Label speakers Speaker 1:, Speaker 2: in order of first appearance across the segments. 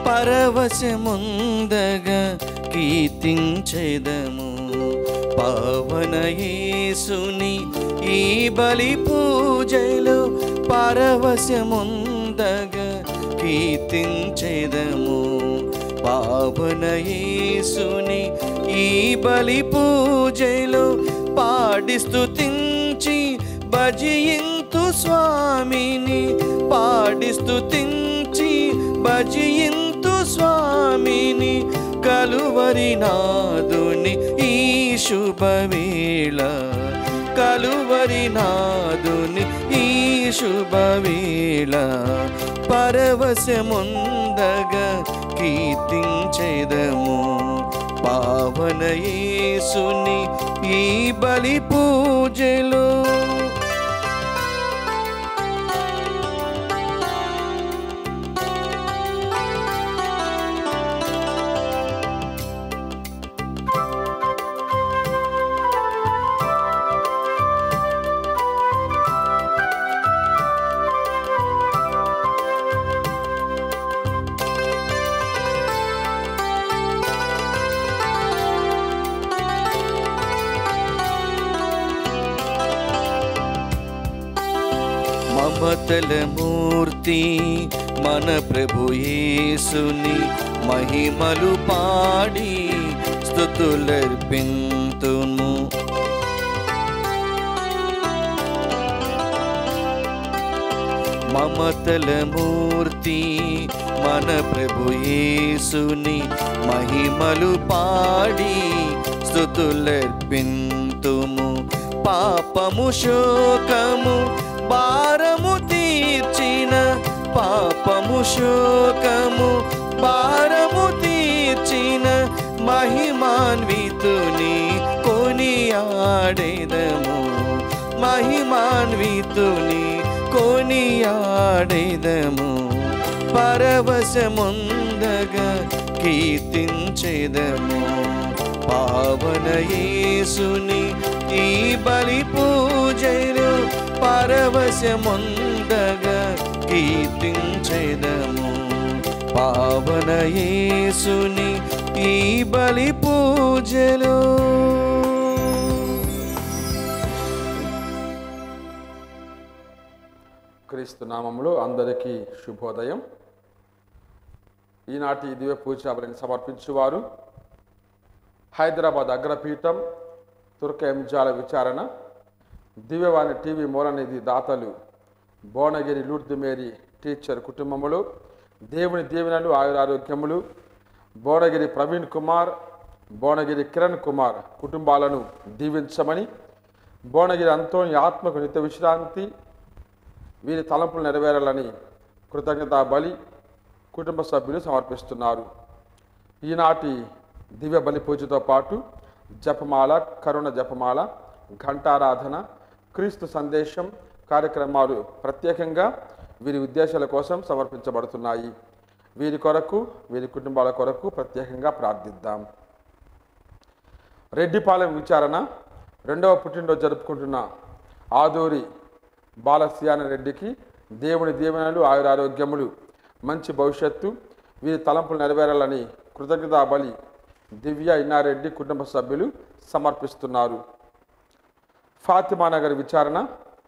Speaker 1: పరవశముందగా కీర్తించెదము పావన యేసుని ఈ బలి పూజలో పరవశముందగా కీర్తించెదము పావన యేసుని ఈ బలి పూజలో పాడి స్తుతించి భజయింతు స్వామిని పాడి స్తుతించి భజయింతు స్వామిని కలువరి నాదుని ఈ శుభవేళ కలువరి నాదుని ఈ శుభవేళ పరవశముందగా కీర్తించెదము పావన యేసుని ఈ బలి పూజలో మమతల మూర్తి మన ప్రభు యేసుని మహిమలు పాడి స్థుతులర్పింతుము మమతల మూర్తి మన ప్రభు యేసుని మహిమలు పాడి స్థుతులర్పింతుము పాపము శోకము భారము తీర్చిన పాపము శోకము భారము తీర్చిన మహిమాన్వితుని కొనియాడేదము మహిమాన్వితుని కొనియాడేదము పరవశముందగా కీర్తించెదము పావన యేసుని ఈ బలి పూజలు పరవశముందగా కీర్తించెదము పావన యేసుని ఈ బలి పూజలు
Speaker 2: క్రీస్తు నామములో అందరికీ శుభోదయం ఈనాటి దివ్య పూజాబలిని సమర్పించువారు హైదరాబాద్ అగ్రపీఠం తుర్క ఎంజాల విచారణ దివ్యవాణి టీవీ మూలనిధి దాతలు భువనగిరి లూర్ది మేరీ టీచర్ కుటుంబములు దేవుని దీవెనలు ఆయురారోగ్యములు భువనగిరి ప్రవీణ్ కుమార్ భువనగిరి కిరణ్ కుమార్ కుటుంబాలను దీవించమని భువనగిరి అంతోని ఆత్మకు నిత్య విశ్రాంతి వీరి తలంపులు నెరవేరాలని కృతజ్ఞతా బలి కుటుంబ సభ్యులు సమర్పిస్తున్నారు ఈనాటి దివ్య బలి పూజతో పాటు జపమాల కరుణ జపమాల ఘంటారాధన క్రీస్తు సందేశం కార్యక్రమాలు ప్రత్యేకంగా వీరి ఉద్దేశాల కోసం సమర్పించబడుతున్నాయి వీరి కొరకు వీరి కుటుంబాల కొరకు ప్రత్యేకంగా ప్రార్థిద్దాం రెడ్డిపాలెం విచారణ రెండవ పుట్టినరోజు జరుపుకుంటున్న ఆదూరి బాలశ్యాన రెడ్డికి దేవుని దీవెనలు ఆయురారోగ్యములు మంచి భవిష్యత్తు వీరి తలంపులు నెరవేరాలని కృతజ్ఞతా బలి దివ్య ఇన్నారెడ్డి కుటుంబ సభ్యులు సమర్పిస్తున్నారు ఫాతిమానగర్ విచారణ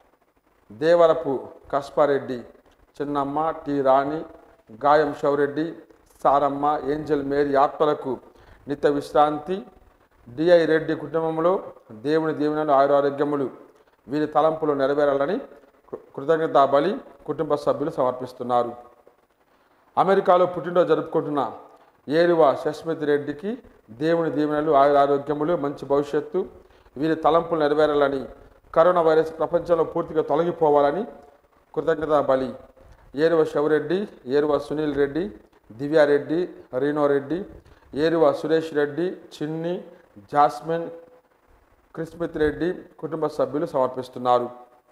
Speaker 2: దేవరపు కస్పారెడ్డి చిన్నమ్మ టి రాణి గాయం షౌరెడ్డి సారమ్మ ఏంజల్ మేరీ ఆత్మలకు నిత్య విశ్రాంతి డిఐ రెడ్డి కుటుంబంలో దేవుని దీవెనలు ఆయురారోగ్యములు వీరి తలంపులు నెరవేరాలని కృ- కృతజ్ఞతా బలి కుటుంబ సభ్యులు సమర్పిస్తున్నారు అమెరికాలో పుట్టినరోజు జరుపుకుంటున్న ఏరువ శస్మిత్ రెడ్డికి దేవుని దీవెనలు ఆయురారోగ్యములు మంచి భవిష్యత్తు వీరి తలంపులు నెరవేరాలని కరోనా వైరస్ ప్రపంచంలో పూర్తిగా తొలగిపోవాలని కృతజ్ఞతా బలి ఏరువ శివరెడ్డి ఏరువ సునీల్ రెడ్డి దివ్యారెడ్డి రీనో రెడ్డి ఏరువ సురేష్ రెడ్డి చిన్ని జాస్మిన్ క్రిస్మిత్ రెడ్డి కుటుంబ సభ్యులు సమర్పిస్తున్నారు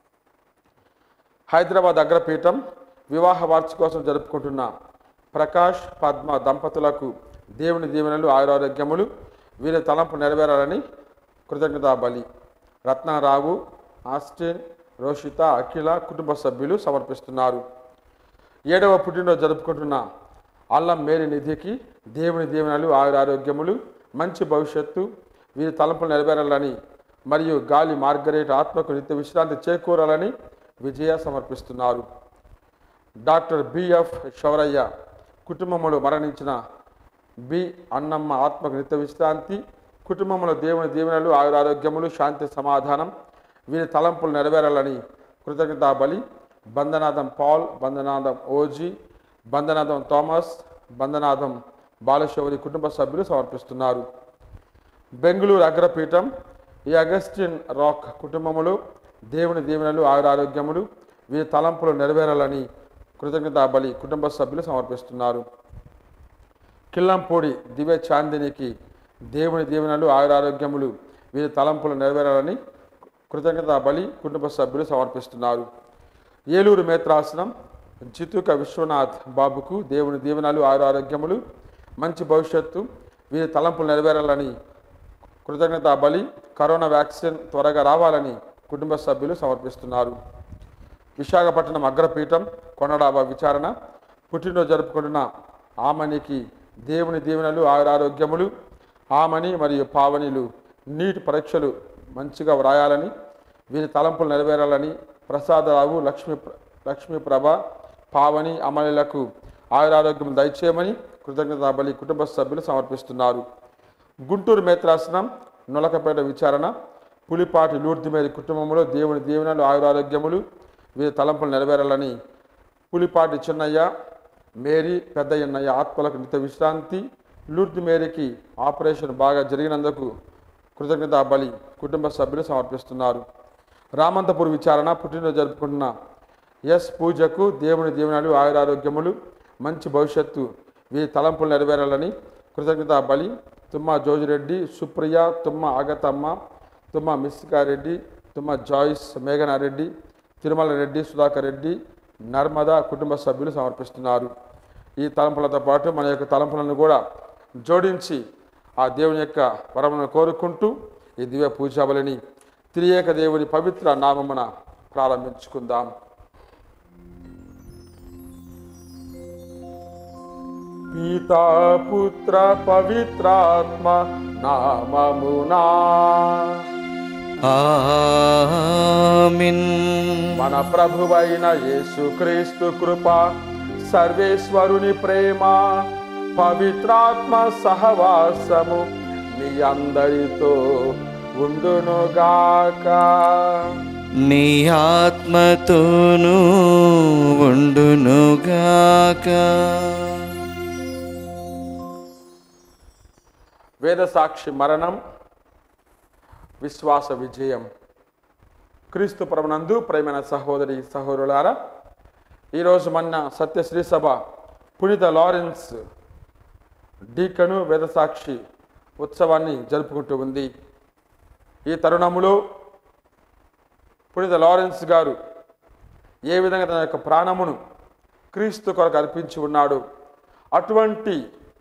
Speaker 2: హైదరాబాద్ అగ్రపీఠం వివాహ వార్షికోత్సవం జరుపుకుంటున్న ప్రకాష్ పద్మ దంపతులకు దేవుని దీవెనలు ఆయురారోగ్యములు వీరి తలంపు నెరవేరాలని కృతజ్ఞతా బలి రత్నారావు ఆస్టిన్ రోషిత అఖిల కుటుంబ సభ్యులు సమర్పిస్తున్నారు ఏడవ పుట్టినరోజు జరుపుకుంటున్న అల్లం మేరీ నిధికి దేవుని దీవెనలు ఆయుర ఆరోగ్యములు మంచి భవిష్యత్తు వీరి తలంపులు నెరవేరాలని మరియు గాలి మార్గరేట్ ఆత్మకు నిత్య విశ్రాంతి చేకూరాలని విజయ సమర్పిస్తున్నారు డాక్టర్ బిఎఫ్ శౌరయ్య కుటుంబంలో మరణించిన బి అన్నమ్మ ఆత్మకు నిత్య విశ్రాంతి కుటుంబంలో దేవుని దీవెనలు ఆయురారోగ్యములు శాంతి సమాధానం వీరి తలంపులు నెరవేరాలని కృతజ్ఞతా బలి బందనాథం పాల్ బందనాథం ఓజీ బందనాథం థామస్ బందనాథం బాలశౌరి కుటుంబ సభ్యులు సమర్పిస్తున్నారు బెంగళూరు అగ్రపీఠం ఈ అగస్టిన్ రాక్ కుటుంబములు దేవుని దీవెనలు ఆయురారోగ్యములు వీరి తలంపులు నెరవేరాలని కృతజ్ఞతా బలి కుటుంబ సభ్యులు సమర్పిస్తున్నారు కిల్లంపూడి దివ్య చాందినికి దేవుని దీవెనలు ఆయురారోగ్యములు వీరి తలంపులు నెరవేరాలని కృతజ్ఞతా బలి కుటుంబ సభ్యులు సమర్పిస్తున్నారు ఏలూరు మేత్రాసనం జితుక విశ్వనాథ్ బాబుకు దేవుని దీవెనలు ఆయురారోగ్యములు మంచి భవిష్యత్తు వీరి తలంపులు నెరవేరాలని కృతజ్ఞతా బలి కరోనా వ్యాక్సిన్ త్వరగా రావాలని కుటుంబ సభ్యులు సమర్పిస్తున్నారు విశాఖపట్నం అగ్రపీఠం కొండడాబా విచారణ పుట్టినరోజు జరుపుకుంటున్న ఆమనికి దేవుని దీవెనలు ఆయురారోగ్యములు ఆమని మరియు పావనిలు నీటి పరీక్షలు మంచిగా వ్రాయాలని వీరి తలంపులు నెరవేరాలని ప్రసాదరావు లక్ష్మీ లక్ష్మీప్రభ పావని అమలులకు ఆయురారోగ్యం దయచేయమని కృతజ్ఞతా బలి కుటుంబ సభ్యులు సమర్పిస్తున్నారు గుంటూరు మేత్రాసనం నొలకపేట విచారణ పులిపాటి లూర్దిమేరి కుటుంబంలో దేవుని దీవెనలు ఆయురారోగ్యములు వీరి తలంపులు నెరవేరాలని పులిపాటి చిన్నయ్య మేరీ పెద్దయ్యన్నయ్య ఆత్మలకు నిత్య విశ్రాంతి లూర్ది మేరీకి ఆపరేషన్ బాగా జరిగినందుకు కృతజ్ఞతా బలి కుటుంబ సభ్యులు సమర్పిస్తున్నారు రామంతపూర్ విచారణ పుట్టినరోజు జరుపుకుంటున్న ఎస్ పూజకు దేవుని దీవెనలు ఆయురారోగ్యములు మంచి భవిష్యత్తు వీరి తలంపులు నెరవేరాలని కృతజ్ఞతా బలి తుమ్మ జోజిరెడ్డి సుప్రియ తుమ్మ ఆగతమ్మ తుమ్మ మిస్సికారెడ్డి తుమ్మ జాయిస్ మేఘనారెడ్డి తిరుమల రెడ్డి సుధాకర్ రెడ్డి నర్మదా కుటుంబ సభ్యులు సమర్పిస్తున్నారు ఈ తలంపులతో పాటు మన యొక్క తలంపులను కూడా జోడించి ఆ దేవుని యొక్క వరములను కోరుకుంటూ ఈ దివ్య పూజాబలిని తిరియేక దేవుని పవిత్ర నామమున ప్రారంభించుకుందాం పితా పుత్ర పవిత్రాత్మ నామమునా
Speaker 1: ఆమిన్
Speaker 2: మన ప్రభువైన యేసుక్రీస్తు కృప సర్వేశ్వరుని ప్రేమ పవిత్రాత్మ సహవాసము మీ అందరితో ఉండునుగాక
Speaker 1: నీ ఆత్మతోనూ ఉండునుగాక
Speaker 2: వేద సాక్షి మరణం విశ్వాస విజయం క్రీస్తు ప్రభునందు ప్రేమైన సహోదరి సహోదరులారా ఈరోజు మన సత్యశ్రీ సభ పునీత లారెన్స్ డీకను వేదసాక్షి ఉత్సవాన్ని జరుపుకుంటూ ఉంది ఈ తరుణములో పునీత లారెన్స్ గారు ఏ విధంగా తన యొక్క ప్రాణమును క్రీస్తు కొరకు అర్పించి ఉన్నాడు అటువంటి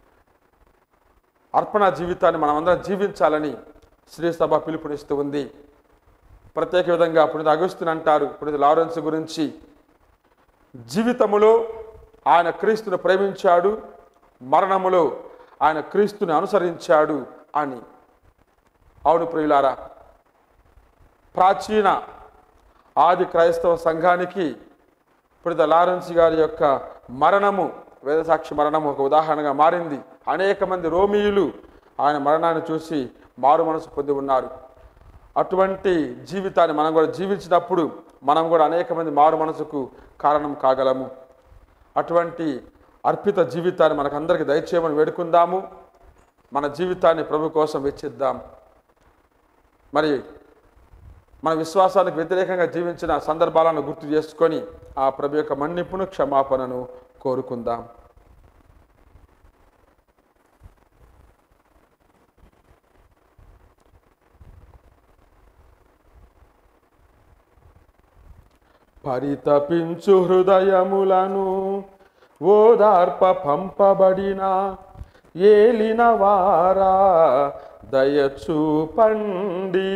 Speaker 2: అర్పణ జీవితాన్ని మనమందరం జీవించాలని శ్రీ సభ పిలుపునిస్తూ ఉంది ప్రత్యేక విధంగా పునీత అగస్తుని అంటారు పునీత లారెన్స్ గురించి జీవితములో ఆయన క్రీస్తును ప్రేమించాడు మరణములో ఆయన క్రీస్తుని అనుసరించాడు అని అవును ప్రియులారా ప్రాచీన ఆది క్రైస్తవ సంఘానికి పునీత లారెన్స్ గారి యొక్క మరణము వేదసాక్షి మరణము ఒక ఉదాహరణగా మారింది అనేక మంది రోమియులు ఆయన మరణాన్ని చూసి మారు మనసు పొంది ఉన్నారు అటువంటి జీవితాన్ని మనం కూడా జీవించినప్పుడు మనం కూడా అనేక మంది మారు మనసుకు కారణం కాగలము అటువంటి అర్పిత జీవితాన్ని మనకందరికీ దయచేయమని వేడుకుందాము మన జీవితాన్ని ప్రభు కోసం వెచ్చిద్దాం మరి మన విశ్వాసానికి వ్యతిరేకంగా జీవించిన సందర్భాలను గుర్తు చేసుకొని ఆ ప్రభు యొక్క మన్నిపును క్షమాపణను కోరుకుందాం పరితపించు హృదయములను ఓదార్ప పంపబడిన ఏలిన వారా దయచూపండి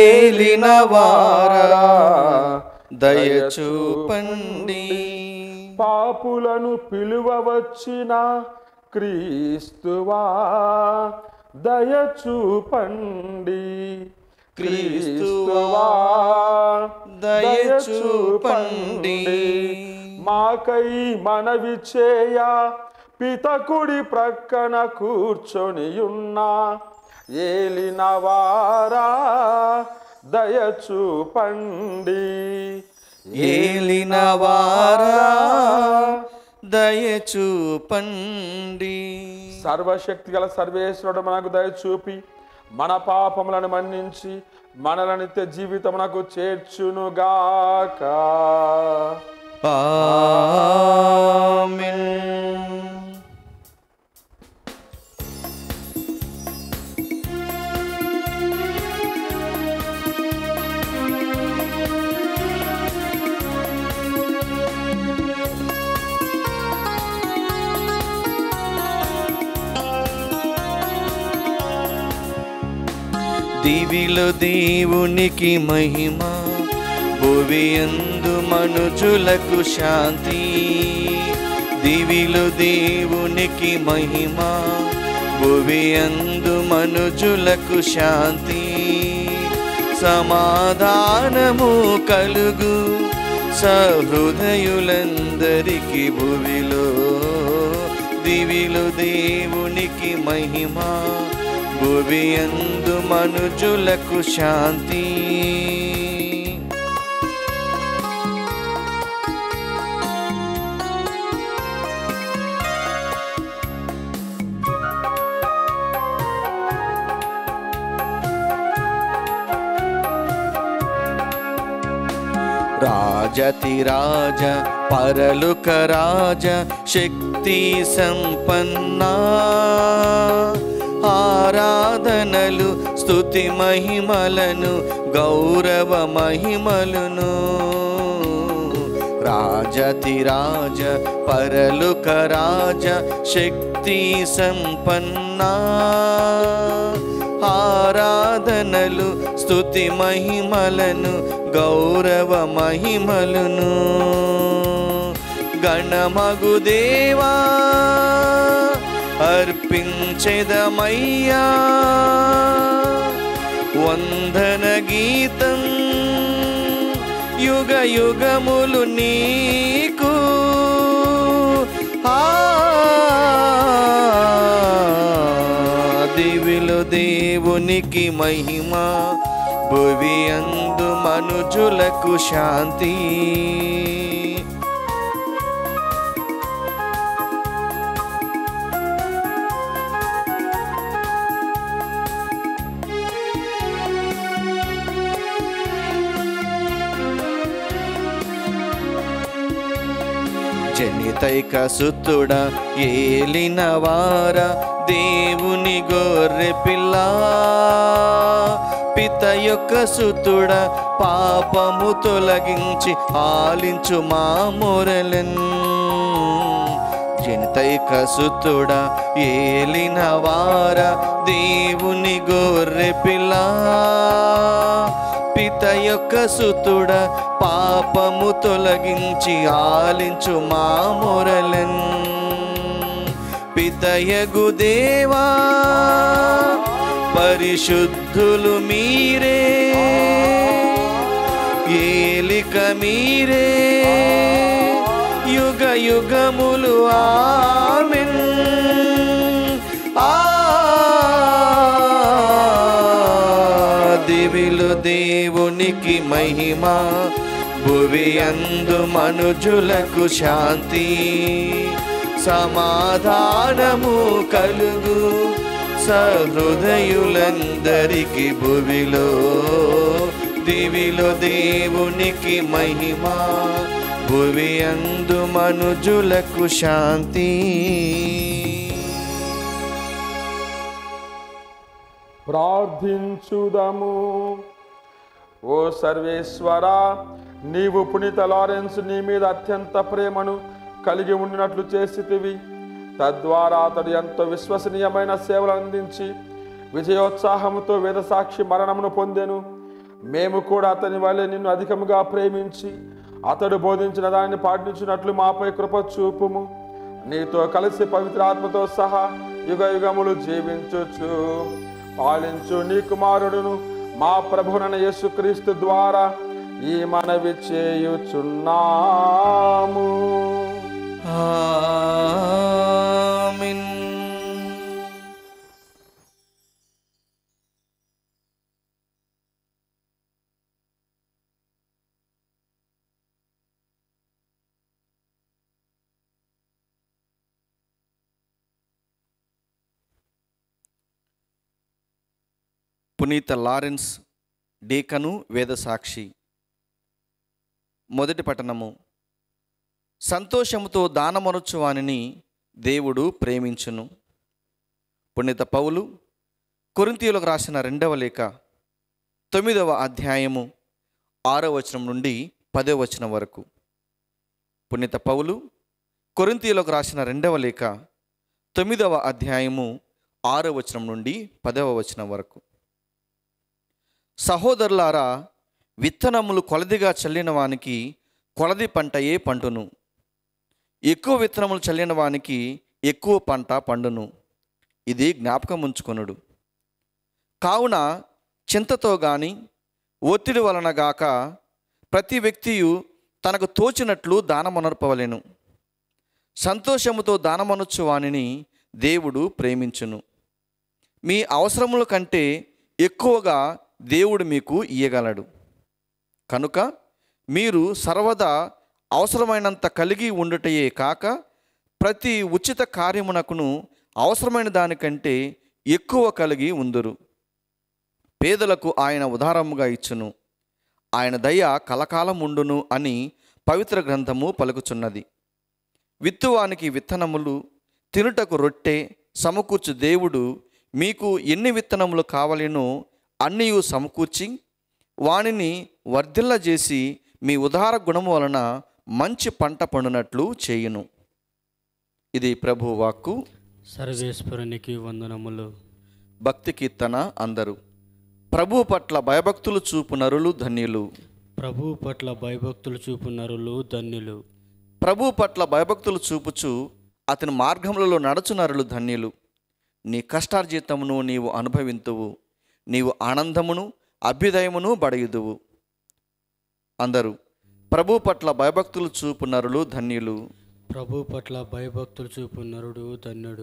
Speaker 1: ఏలిన వారా దయచూపండి
Speaker 2: పాపులను పిలువవచ్చిన క్రీస్తువా దయ చూపండి
Speaker 1: క్రీస్తువా, దయ చూపండి.
Speaker 2: మాకై మనవి చేయ పితకుడి ప్రక్కన కూర్చొని ఉన్నా ఏలిన వారా దయ చూపండి
Speaker 1: ఏలిన వారా దయ చూపండి
Speaker 2: సర్వశక్తి గల సర్వేశ్వరుడు మనకు దయ చూపి మన పాపములను మన్నించి మనల నిత్య జీవితమునకు చేర్చునుగాక
Speaker 1: ఆమేన్ దివిలో దేవునికి మహిమ భువియందు మనుజులకు శాంతి దివిలో దేవునికి మహిమ భువియందు మనుజులకు శాంతి సమాధానము కలుగు సహృదయులందరికీ భువిలో దివిలో దేవునికి మహిమ భువియందు మనుజులకు శాంతి రాజతి రాజ పరలుక రాజ శక్తి సంపన్నా ఆరాధనలు స్తుతి మహిమలను గౌరవ మహిమలను రాజతి రాజ పరలుక రాజ శక్తి సంపన్నా ఆరాధనలు స్తుతి మహిమలను గౌరవ మహిమలను గణమగు దేవా అర్పించెదమయ్యా వందన గీతం యుగ యుగములు నీకు ఆ దివిలో దేవునికి మహిమ భువి అందు మనుజులకు శాంతి జనితైక సుతుడ ఏలిన వార దేవుని గొర్రె పిల్ల పిత యొక్క సుతుడ పాపము తొలగించి ఆలించు మా మొరలన్ జనితైక సుతుడ ఏలిన వార దేవుని గొర్రె పిల్ల పిత యొక్క సుతుడ పాపము తొలగించి ఆలించు మా మొరలన్ పితయగు దేవా పరిశుద్ధులు మీరే ఏలిక మీరే యుగ యుగములు ఆమెన్ ఆ దివిలు దేవునికి మహిమ భువి అందు మనుజులకు శాంతి సమాధానము కలుగు సహృదయులందరికి భువిలో దివిలో దేవునికి మహిమ భువి అందు మనుజులకు శాంతి
Speaker 2: ప్రార్థించుదము ఓ సర్వేశ్వరా నీవు పునీత లారెన్స్ నీ మీద అత్యంత ప్రేమను కలిగి ఉండినట్లు చేసితివి తద్వారా అతడు ఎంతో విశ్వసనీయమైన సేవలు అందించి విజయోత్సాహంతో వేదసాక్షి మరణమును పొందెను మేము కూడా అతని వల్లే నిన్ను అధికముగా ప్రేమించి అతడు బోధించిన దానిని పాటించినట్లు మాపై కృప చూపుము నీతో కలిసి పవిత్ర ఆత్మతో సహా యుగ యుగములు జీవించుచు పాలించు నీ కుమారుడును మా ప్రభునైన యేసుక్రీస్తు ద్వారా ఈ మనవి చేయుచున్నాము
Speaker 1: ఆమేన్ పునీత లారెన్స్ డేకను వేదసాక్షి మొదటి పట్టణము సంతోషముతో దానమనొచ్చు వానిని దేవుడు ప్రేమించును పుణ్యత పౌలు కొరింతీయులకు రాసిన రెండవ లేఖ తొమ్మిదవ అధ్యాయము ఆరో వచనం నుండి పదో వచనం వరకు పుణ్యత పౌలు కొరింతీయులకు రాసిన రెండవ లేఖ తొమ్మిదవ అధ్యాయము ఆరో వచనం నుండి పదవ వచనం వరకు సహోదరులారా విత్తనములు కొలదిగా చల్లిన వానికి కొలది పంటయే పండును ఎక్కువ విత్తనములు చల్లిన వానికి ఎక్కువ పంట పండును ఇది జ్ఞాపకం ఉంచుకొనుడు కావున చింతతో గాని ఒత్తిడి వలన గాక ప్రతి వ్యక్తియు తనకు తోచినట్లు దానమనర్పవలెను సంతోషముతో దానమనొచ్చు వానిని దేవుడు ప్రేమించును మీ అవసరముల కంటే ఎక్కువగా దేవుడు మీకు ఇయ్యగలడు కనుక మీరు సర్వదా అవసరమైనంత కలిగి ఉండుటయే కాక ప్రతి ఉచిత కార్యమునకును అవసరమైన దానికంటే ఎక్కువ కలిగి ఉందురు పేదలకు ఆయన ఉదారముగా ఇచ్చును ఆయన దయ కలకాలం ఉండును అని పవిత్ర గ్రంథము పలుకుచున్నది విత్తువానికి విత్తనములు తినుటకు రొట్టె సమకూర్చు దేవుడు మీకు ఎన్ని విత్తనములు కావలెనో అన్నియు సమకూర్చి వానిని వర్ధిల్లజేసి మీ ఉదార గుణము వలన మంచి పంట పండునట్లు చేయును ఇది ప్రభు వాక్కు
Speaker 3: సర్వేశ్వరునికి వందనములు
Speaker 1: భక్తి కీర్తన అందరు ప్రభు పట్ల భయభక్తులు చూపు నరులు ధన్యులు
Speaker 3: ప్రభు పట్ల భయభక్తులు చూపు నరులు ధన్యులు
Speaker 1: ప్రభు పట్ల భయభక్తులు చూపుచు అతని మార్గములలో నడుచు నరులు ధన్యులు నీ కష్టార్జితమును నీవు అనుభవింతువు నీవు ఆనందమును అభ్యుదయమును బడయుదువు అందరూ ప్రభు పట్ల భయభక్తులు చూపు నరులు ధన్యులు
Speaker 3: ప్రభు పట్ల భయభక్తులు చూపు నరుడు ధన్యుడు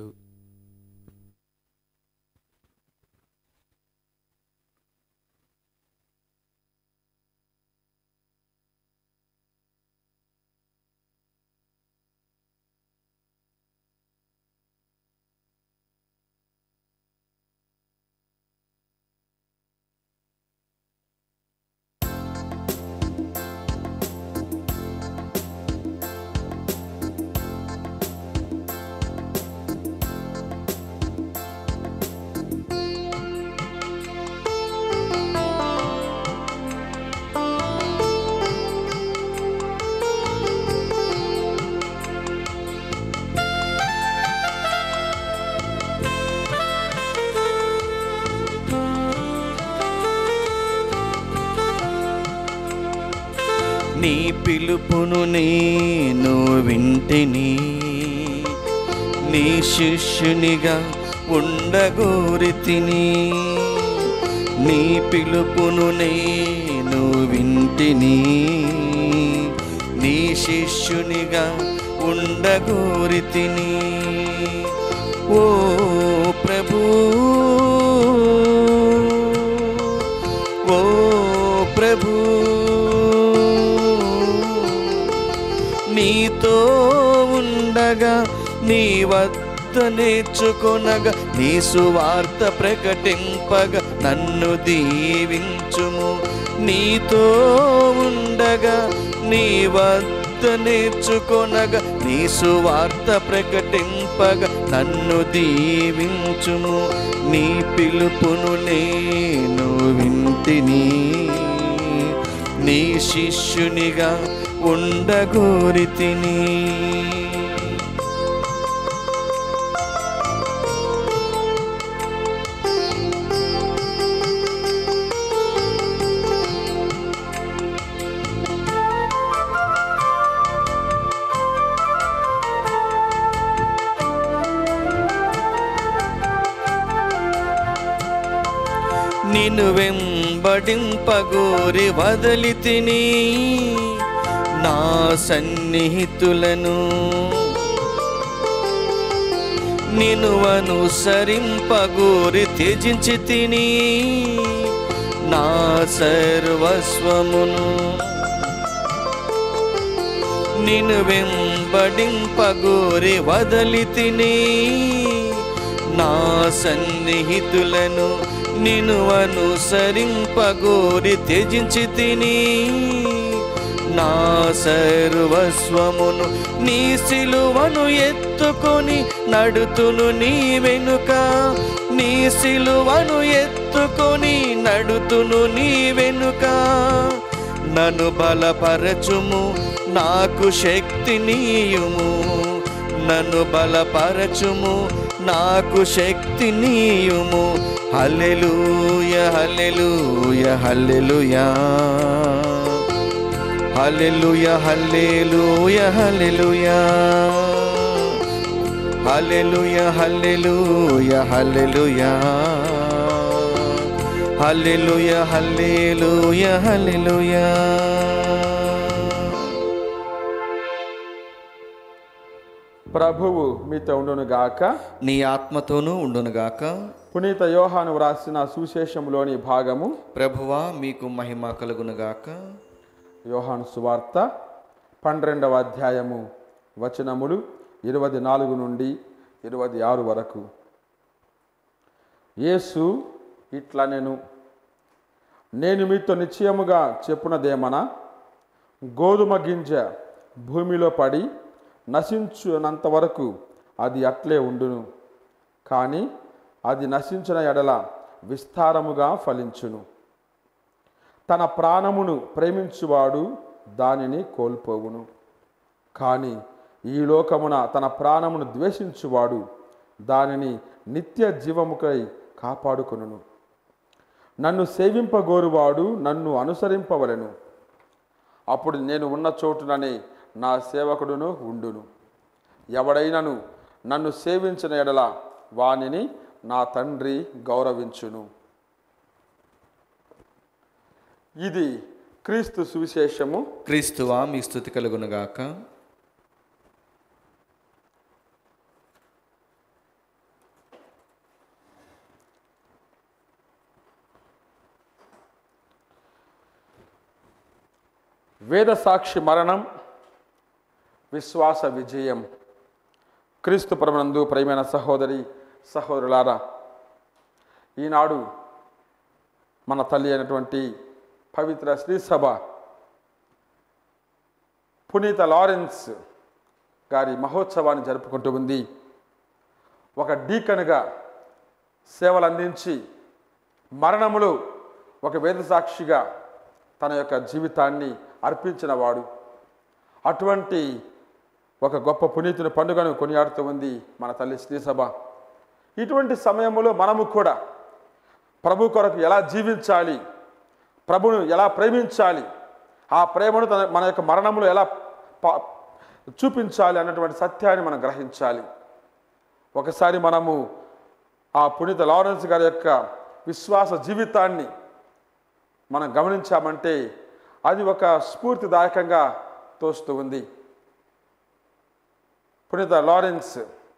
Speaker 1: నీ పిలుపును నేను వింటిని నీ శిష్యునిగా ఉండగోరితిని నీ పిలుపును నేను వింటిని నీ శిష్యునిగా ఉండగోరితిని ఓ ప్రభు ఓ ప్రభు నీతో ఉండగా నీ వద్ద నేర్చుకొనగా నీ సువార్త ప్రకటింపగా నన్ను దీవించుము నీతో ఉండగా నీ వద్ద నేర్చుకొనగా నీ సువార్త ప్రకటింపగా నన్ను దీవించుము నీ పిలుపును నేను వింటిని నీ శిష్యునిగా ఉండగోరితిని నిన్ను వెంబడింపగోరి వదలి తిని నా సన్నిహితులను నిన్ను అనుసరింపగోరి త్యజించి తిని నా సర్వస్వమును నిన్ను వెంబడింపగోరి వదలి తిని నా సన్నిహితులను నిన్ను అనుసరింపగోరి త్యజించి తిని నా సర్వస్వమును నీ సిలువను ఎత్తుకొని నడుతును నీ వెనుక నీ సిలువను ఎత్తుకొని నడుతును నీ వెనుక నన్ను బలపరచుము నాకు శక్తి నీయుము నన్ను బలపరచుము నాకు శక్తి నీయుము హల్లెలూయ హల్లెలూయ హల్లెలూయా హల్లెలూయ హల్లెలూయ హల్లెలూయా హల్లెలూయ హల్లెలూయ హల్లెలూయా హల్లెలూయ హల్లెలూయ హల్లెలూయా
Speaker 2: ప్రభువు మీతో ఉండును గాక
Speaker 1: నీ ఆత్మతోనూ ఉండునుగాక
Speaker 2: పునీత యోహాను వ్రాసిన సువిశేషంలోని భాగము
Speaker 1: ప్రభువా మీకు మహిమ కలుగునుగాక
Speaker 2: యోహాను సువార్త పన్నెండవ అధ్యాయము వచనములు ఇరవై నాలుగు నుండి ఇరవై ఆరు వరకు యేసు ఇట్లా నేను నేను మీతో నిశ్చయముగా చెప్పునదేమనా గోధుమ గింజ భూమిలో పడి నశించునంత వరకు అది అట్లే ఉండును కానీ అది నశించిన ఎడల విస్తారముగా ఫలించును తన ప్రాణమును ప్రేమించువాడు దానిని కోల్పోవును కానీ ఈ లోకమున తన ప్రాణమును ద్వేషించువాడు దానిని నిత్య జీవముకై కాపాడుకొనును నన్ను సేవింపగోరువాడు నన్ను అనుసరింపవలెను అప్పుడు నేను ఉన్న చోటుననే నా సేవకుడును ఉండును ఎవడైనను నన్ను సేవించిన ఎడల వానిని నా తండ్రి గౌరవించును ఇది క్రీస్తు సువిశేషము
Speaker 1: క్రీస్తువా మీ స్థుతి కలుగునుగాక
Speaker 2: వేద సాక్షి మరణం విశ్వాస విజయం క్రీస్తు పరమనందు ప్రియమైన సహోదరి సహోదరులారా ఈనాడు మన తల్లి అయినటువంటి పవిత్ర శ్రీసభ పునీత లారెన్స్ గారి మహోత్సవాన్ని జరుపుకుంటూ ఉంది ఒక డీకన్గా సేవలు అందించి మరణములో ఒక వేద సాక్షిగా తన యొక్క జీవితాన్ని అర్పించిన వాడు అటువంటి ఒక గొప్ప పునీతుని పండుగను కొనియాడుతూ ఉంది మన తల్లి శ్రీసభ ఇటువంటి సమయంలో మనము కూడా ప్రభు కొరకు ఎలా జీవించాలి ప్రభును ఎలా ప్రేమించాలి ఆ ప్రేమను తన మన యొక్క మరణములో ఎలా పా- చూపించాలి అన్నటువంటి సత్యాన్ని మనం గ్రహించాలి ఒకసారి మనము ఆ పునీత లారెన్స్ గారి యొక్క విశ్వాస జీవితాన్ని మనం గమనించామంటే అది ఒక స్ఫూర్తిదాయకంగా తోస్తూ ఉంది పునీత లారెన్స్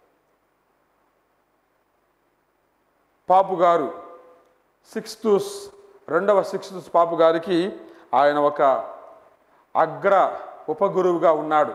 Speaker 2: పాపు గారు సిక్స్తూస్ రెండవ సిక్స్తూస్ పాపు గారికి ఆయన ఒక అగ్ర ఉపగురువుగా ఉన్నాడు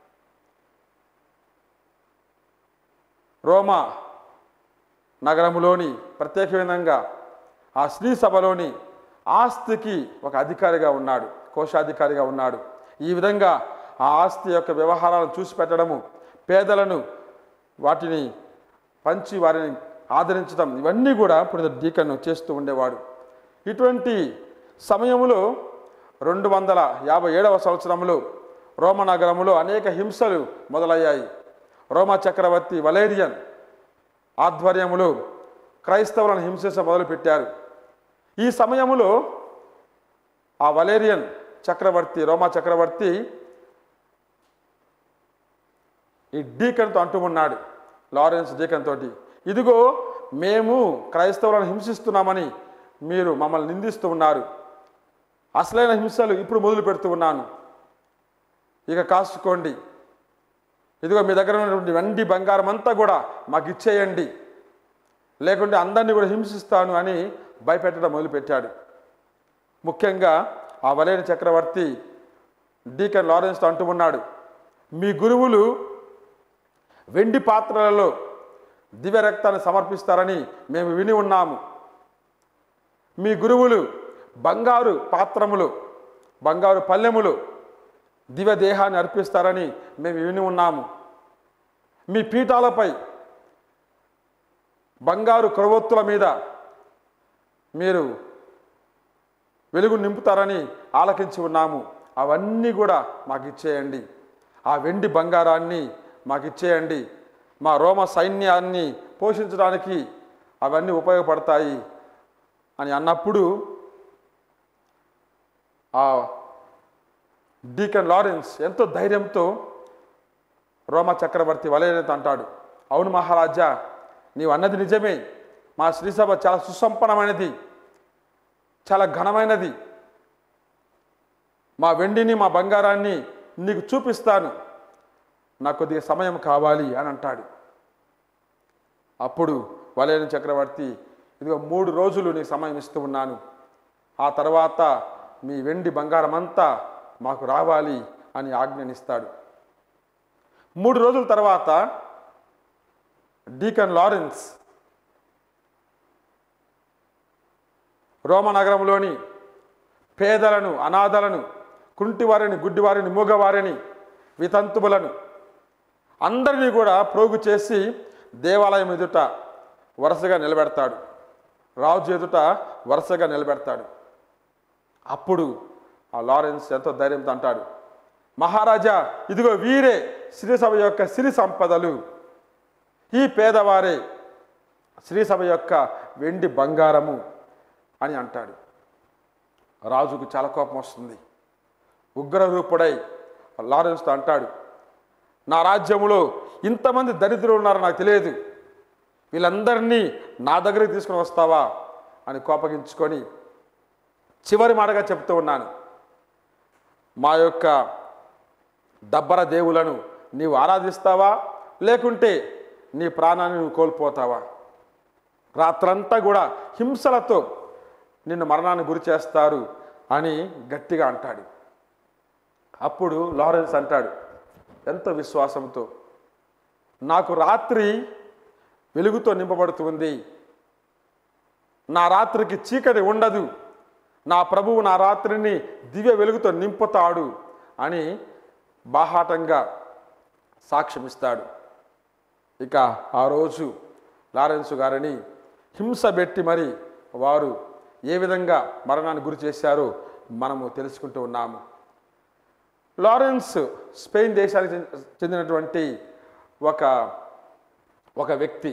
Speaker 2: రోమా నగరములోని ప్రత్యేకమైనంగా ఆ శ్రీ సభలోని ఆస్తికి ఒక అధికారిగా ఉన్నాడు కోశాధికారిగా ఉన్నాడు ఈ విధంగా ఆ ఆస్తి యొక్క వ్యవహారాలను చూసి పెట్టడము పేదలను వాటిని పంచి వారిని ఆదరించడం ఇవన్నీ కూడా పునీత డీకన్ చేస్తూ ఉండేవాడు ఇటువంటి సమయంలో రెండు వందల యాభై ఏడవ సంవత్సరంలో రోమ నగరంలో అనేక హింసలు మొదలయ్యాయి రోమా చక్రవర్తి వలేరియన్ ఆధ్వర్యములో క్రైస్తవులను హింసించ మొదలుపెట్టారు ఈ సమయములో ఆ వలేరియన్ చక్రవర్తి రోమా చక్రవర్తి ఈ డీకన్తో అంటూ ఉన్నాడు లారెన్స్ డీకన్ తోటి ఇదిగో మేము క్రైస్తవులను హింసిస్తున్నామని మీరు మమ్మల్ని నిందిస్తూ ఉన్నారు అసలైన హింసలు ఇప్పుడు మొదలు పెడుతూ ఉన్నాను ఇక కాసుకోండి ఇదిగో మీ దగ్గర ఉన్నటువంటి వెండి బంగారం అంతా కూడా మాకు ఇచ్చేయండి లేకుంటే అందరినీ కూడా హింసిస్తాను అని భయపెట్టడం మొదలుపెట్టాడు ముఖ్యంగా ఆ వలైన చక్రవర్తి డీకన్ లారెన్స్తో అంటూ ఉన్నాడు మీ గురువులు వెండి పాత్రలలో దివ్య రక్తాన్ని సమర్పిస్తారని మేము విని ఉన్నాము మీ గురువులు బంగారు పాత్రములు బంగారు పల్లెములు దివ్య దేహాన్ని అర్పిస్తారని మేము విని ఉన్నాము మీ పీఠాలపై బంగారు క్రొవ్వొత్తుల మీద మీరు వెలుగు నింపుతారని ఆలకించి ఉన్నాము అవన్నీ కూడా మాకు ఇచ్చేయండి ఆ వెండి బంగారాన్ని మాకు ఇచ్చేయండి మా రోమ సైన్యాన్ని పోషించడానికి అవన్నీ ఉపయోగపడతాయి అని అన్నప్పుడు ఆ డీకన్ లారెన్స్ ఎంతో ధైర్యంతో రోమ చక్రవర్తి వలయనేత అంటాడు అవును మహారాజా నీవు అన్నది నిజమే మా శ్రీసభ చాలా సుసంపన్నమైనది చాలా ఘనమైనది మా వెండిని మా బంగారాన్ని నీకు చూపిస్తాను నాకు కొద్దిగా సమయం కావాలి అని అంటాడు అప్పుడు వలయన చక్రవర్తి ఇదిగో మూడు రోజులు నీకు సమయం ఇస్తూ ఉన్నాను ఆ తర్వాత మీ వెండి బంగారం అంతా మాకు రావాలి అని ఆజ్ఞనిస్తాడు మూడు రోజుల తర్వాత డీకన్ లారెన్స్ రోమనగరంలోని పేదలను అనాథలను కుంటివారిని గుడ్డివారిని మూగవారిని వితంతువులను అందరినీ కూడా ప్రోగు చేసి దేవాలయం ఎదుట వరుసగా నిలబెడతాడు రాజు ఎదుట వరుసగా నిలబెడతాడు అప్పుడు ఆ లారెన్స్ ఎంతో ధైర్యంతో అంటాడు మహారాజా ఇదిగో వీరే శ్రీసభ యొక్క సిరి సంపదలు ఈ పేదవారే శ్రీసభ యొక్క వెండి బంగారము అని అంటాడు రాజుకు చాలా కోపం వస్తుంది ఉగ్రరూపుడై లారెన్స్తో అంటాడు నా రాజ్యములో ఇంతమంది దరిద్రులు ఉన్నారో నాకు తెలియదు వీళ్ళందరినీ నా దగ్గరికి తీసుకుని వస్తావా అని కోపగించుకొని చివరి మాటగా చెప్తూ ఉన్నాను మా యొక్క దబ్బర దేవులను నీవు ఆరాధిస్తావా లేకుంటే నీ ప్రాణాన్ని నువ్వు కోల్పోతావా రాత్రంతా కూడా హింసలతో నిన్ను మరణాన్ని గురి చేస్తారు అని గట్టిగా అంటాడు అప్పుడు లారెన్స్ అంటాడు ఎంతో విశ్వాసంతో నాకు రాత్రి వెలుగుతో నింపబడుతుంది నా రాత్రికి చీకటి ఉండదు నా ప్రభువు నా రాత్రిని దివ్య వెలుగుతో నింపుతాడు అని బాహాటంగా సాక్ష్యమిస్తాడు ఇక ఆ రోజు లారెన్స్ గారిని హింస పెట్టి మరి వారు ఏ విధంగా మరణాన్ని గురి చేశారో మనము తెలుసుకుంటూ ఉన్నాము లారెన్స్ స్పెయిన్ దేశానికి చెంది- చెందినటువంటి ఒక ఒక వ్యక్తి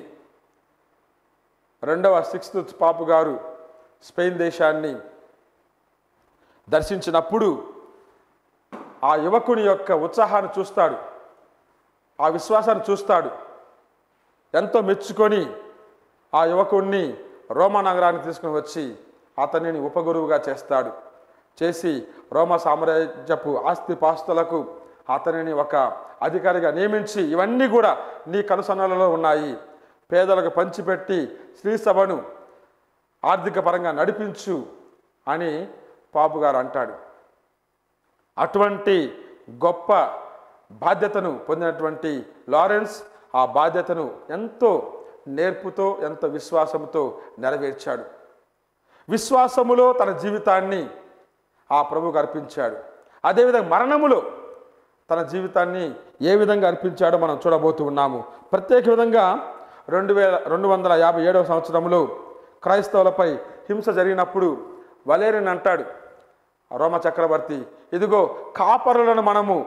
Speaker 2: రెండవ సిక్స్త్ పాపు గారు స్పెయిన్ దేశాన్ని దర్శించినప్పుడు ఆ యువకుని యొక్క ఉత్సాహాన్ని చూస్తాడు ఆ విశ్వాసాన్ని చూస్తాడు ఎంతో మెచ్చుకొని ఆ యువకుణ్ణి రోమా నగరానికి తీసుకుని వచ్చి అతనిని ఉపగురువుగా చేస్తాడు చేసి రోమ సామ్రాజ్యపు ఆస్తి పాస్తులకు అతనిని ఒక అధికారిగా నియమించి ఇవన్నీ కూడా నీ కనుసన్నలలో ఉన్నాయి పేదలకు పంచిపెట్టి శ్రీసభను ఆర్థిక పరంగా నడిపించు అని పాపు గారు అంటాడు అటువంటి గొప్ప బాధ్యతను పొందినటువంటి లారెన్స్ ఆ బాధ్యతను ఎంతో నేర్పుతో ఎంతో విశ్వాసంతో నెరవేర్చాడు విశ్వాసములో తన జీవితాన్ని ఆ ప్రభువుకు అర్పించాడు అదేవిధంగా మరణములో తన జీవితాన్ని ఏ విధంగా అర్పించాడో మనం చూడబోతూ ఉన్నాము ప్రత్యేక విధంగా రెండు వేల రెండు వందల యాభై ఏడవ సంవత్సరంలో క్రైస్తవులపై హింస జరిగినప్పుడు వలేరిని అంటాడు రోమ చక్రవర్తి ఇదిగో కాపరులను మనము